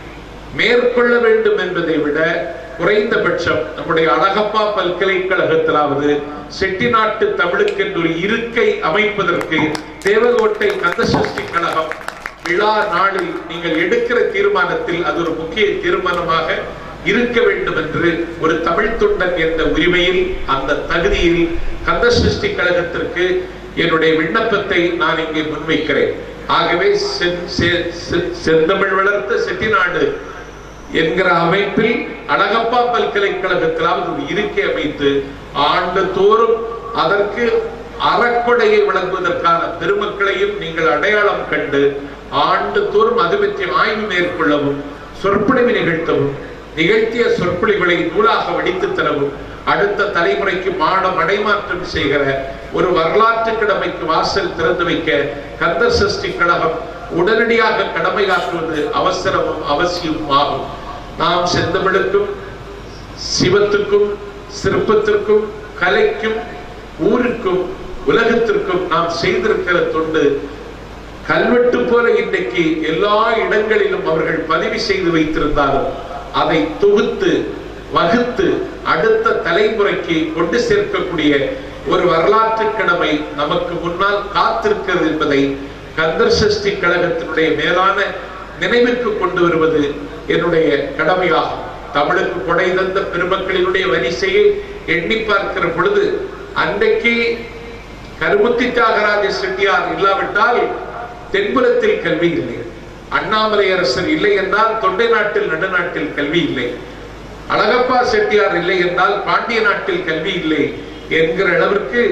S1: மேற்கொள்ள வேண்டும் என்பதை விட குறைந்தபட்சம் நம்முடைய அழகப்பா பல்கலைக்கழகத்திலாவது செட்டிநாட்டு தமிழுக்கு என்று ஒரு இருக்கை அமைப்பதற்கு தேவகோட்டை கந்தசஷ்டி கழகம் விழா நாளில் நீங்கள் எடுக்கிற தீர்மானத்தில் அது ஒரு முக்கிய தீர்மானமாக இருக்க வேண்டும் என்று ஒரு தமிழ் தொண்டன் என்ற உரிமையில் அந்த தகுதியில் கந்தசஷ்டி கழகத்திற்கு என்னுடைய விண்ணப்பத்தை நான் இங்கே முன்வைக்கிறேன் ஆகவே செந்- செ- செ- செந்தமிழ் வளர்த்த செட்டிநாடு என்கிற அமைப்பில் அழகப்பா பல்கலைக்கழகத்திலாவது ஒரு இருக்கை அமைத்து ஆண்டுதோறும் அதற்கு அறக்கொடையை வழங்குவதற்கான பெருமக்களையும் நீங்கள் அடையாளம் கண்டு ஆண்டுதோறும் அது பற்றி ஆய்வு மேற்கொள்ளவும் சொற்பொழிவு நிகழ்த்தவும் நிகழ்த்திய சொற்பொழிவுகளை நூலாக வடித்து தரவும் அடுத்த தலைமுறைக்கு மாட மடைமாற்றம் செய்கிற ஒரு வரலாற்று கடமைக்கு வாசல் திறந்து வைக்க கந்தர் சஷ்டி கழகம் உடனடியாக கடமையாற்றுவது அவசரமும் அவசியமும் ஆகும் நாம் செந்தமிழுக்கும் சிவத்துக்கும் சிற்பத்திற்கும் கலைக்கும் ஊருக்கும் உலகத்திற்கும் நாம் செய்திருக்கிற தொண்டு கல்வெட்டு போல இன்றைக்கு எல்லா இடங்களிலும் அவர்கள் பதிவு செய்து வைத்திருந்தாலும் அதை தொகுத்து வகுத்து அடுத்த தலைமுறைக்கு கொண்டு சேர்க்கக்கூடிய ஒரு வரலாற்று கடமை நமக்கு முன்னால் காத்திருக்கிறது என்பதை கந்தர் சஷ்டி கழகத்தினுடைய மேலான நினைவுக்கு கொண்டு வருவது என்னுடைய கடமையாகும் தமிழுக்கு கொடை தந்த பெருமக்களினுடைய வரிசையை எண்ணி பார்க்கிற பொழுது அன்றைக்கு கருமுத்தி தியாகராஜ செட்டியார் இல்லாவிட்டால் தென்புலத்தில் கல்வி இல்லை அண்ணாமலை அரசர் இல்லை என்றால் தொண்டை நாட்டில் நடுநாட்டில் கல்வி இல்லை அழகப்பா செட்டியார் இல்லை என்றால் பாண்டிய நாட்டில் கல்வி இல்லை என்கிற அளவிற்கு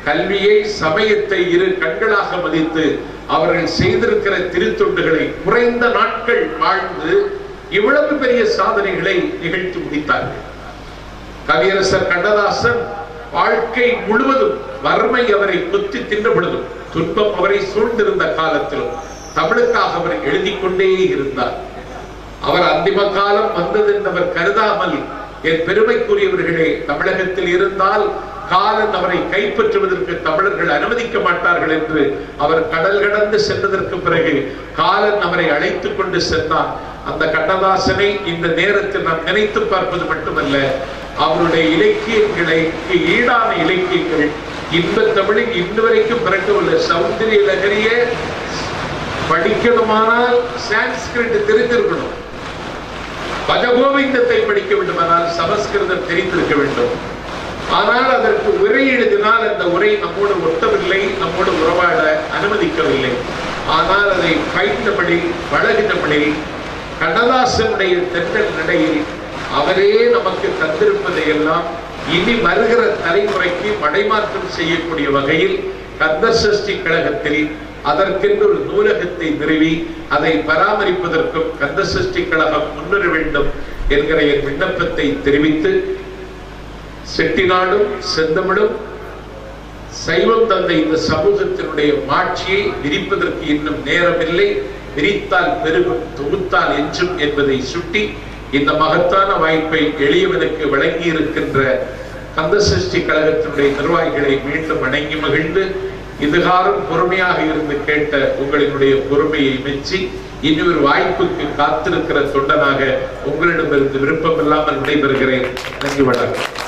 S1: கல்வியை சமயத்தை இரு கண்களாக மதித்து அவர்கள் செய்திருக்கிற திருத்தொண்டுகளை குறைந்த நாட்கள் வாழ்ந்து இவ்வளவு பெரிய சாதனைகளை நிகழ்த்தி முடித்தார்கள் கவியரசர் கண்ணதாசன் வாழ்க்கை முழுவதும் வறுமை அவரை குத்தி தின்ற பொழுதும் துன்பம் அவரை சூழ்ந்திருந்த காலத்திலும் தமிழுக்காக அவர் எழுதிக் கொண்டே இருந்தார் அவர் அந்திம காலம் வந்தது என்று அவர் கருதாமல் என் பெருமைக்குரியவர்களே தமிழகத்தில் இருந்தால் காலன் அவரை கைப்பற்றுவதற்கு தமிழர்கள் அனுமதிக்க மாட்டார்கள் என்று அவர் கடல் கடந்து சென்றதற்கு பிறகு காலன் அவரை அழைத்துக் கொண்டு சென்றார் அந்த கண்ணதாசனை இந்த நேரத்தில் நாம் நினைத்து பார்ப்பது மட்டுமல்ல அவருடைய இலக்கியங்களை ஈடான இலக்கியங்கள் இன்ப தமிழில் இன்று வரைக்கும் பிறக்கவுள்ள சௌந்தரிய நகரியே படிக்கணுமானால் சான்ஸ்கிரிட் தெரிந்திருக்கணும் பஜகோவிந்தத்தை படிக்க வேண்டுமானால் சமஸ்கிருதம் தெரிந்திருக்க வேண்டும் ஆனால் அதற்கு உரை எழுதினால் அந்த உரை நம்மோடு ஒட்டவில்லை நம்மோடு உறவாட அனுமதிக்கவில்லை ஆனால் அதை பயின்றபடில் பழகினபடில் கண்ணதாசனுடைய தென்றல் நடையில் அவரே நமக்கு தந்திருப்பதை எல்லாம் இனி வருகிற தலைமுறைக்கு மடைமாற்றம் செய்யக்கூடிய வகையில் கந்தர் சஷ்டி கழகத்தில் அதற்கென்று ஒரு நூலகத்தை நிறுவி அதை பராமரிப்பதற்கும் கந்த சஷ்டி கழகம் முன்வர வேண்டும் என்கிற என் விண்ணப்பத்தை தெரிவித்து செட்டிநாடும் செந்தமிழும் சைவம் தந்த இந்த சமூகத்தினுடைய மாட்சியை விரிப்பதற்கு இன்னும் நேரமில்லை விரித்தால் பெருகும் தொகுத்தால் எஞ்சும் என்பதை சுட்டி இந்த மகத்தான வாய்ப்பை எளியவனுக்கு வழங்கி இருக்கின்ற கந்தசஷ்டி கழகத்தினுடைய நிர்வாகிகளை மீண்டும் வணங்கி மகிழ்ந்து இதுகாரும் பொறுமையாக இருந்து கேட்ட உங்களினுடைய பொறுமையை மெச்சி இனி ஒரு வாய்ப்புக்கு காத்திருக்கிற தொண்டனாக உங்களிடமிருந்து விருப்பம் இல்லாமல் விடைபெறுகிறேன் நன்றி வணக்கம்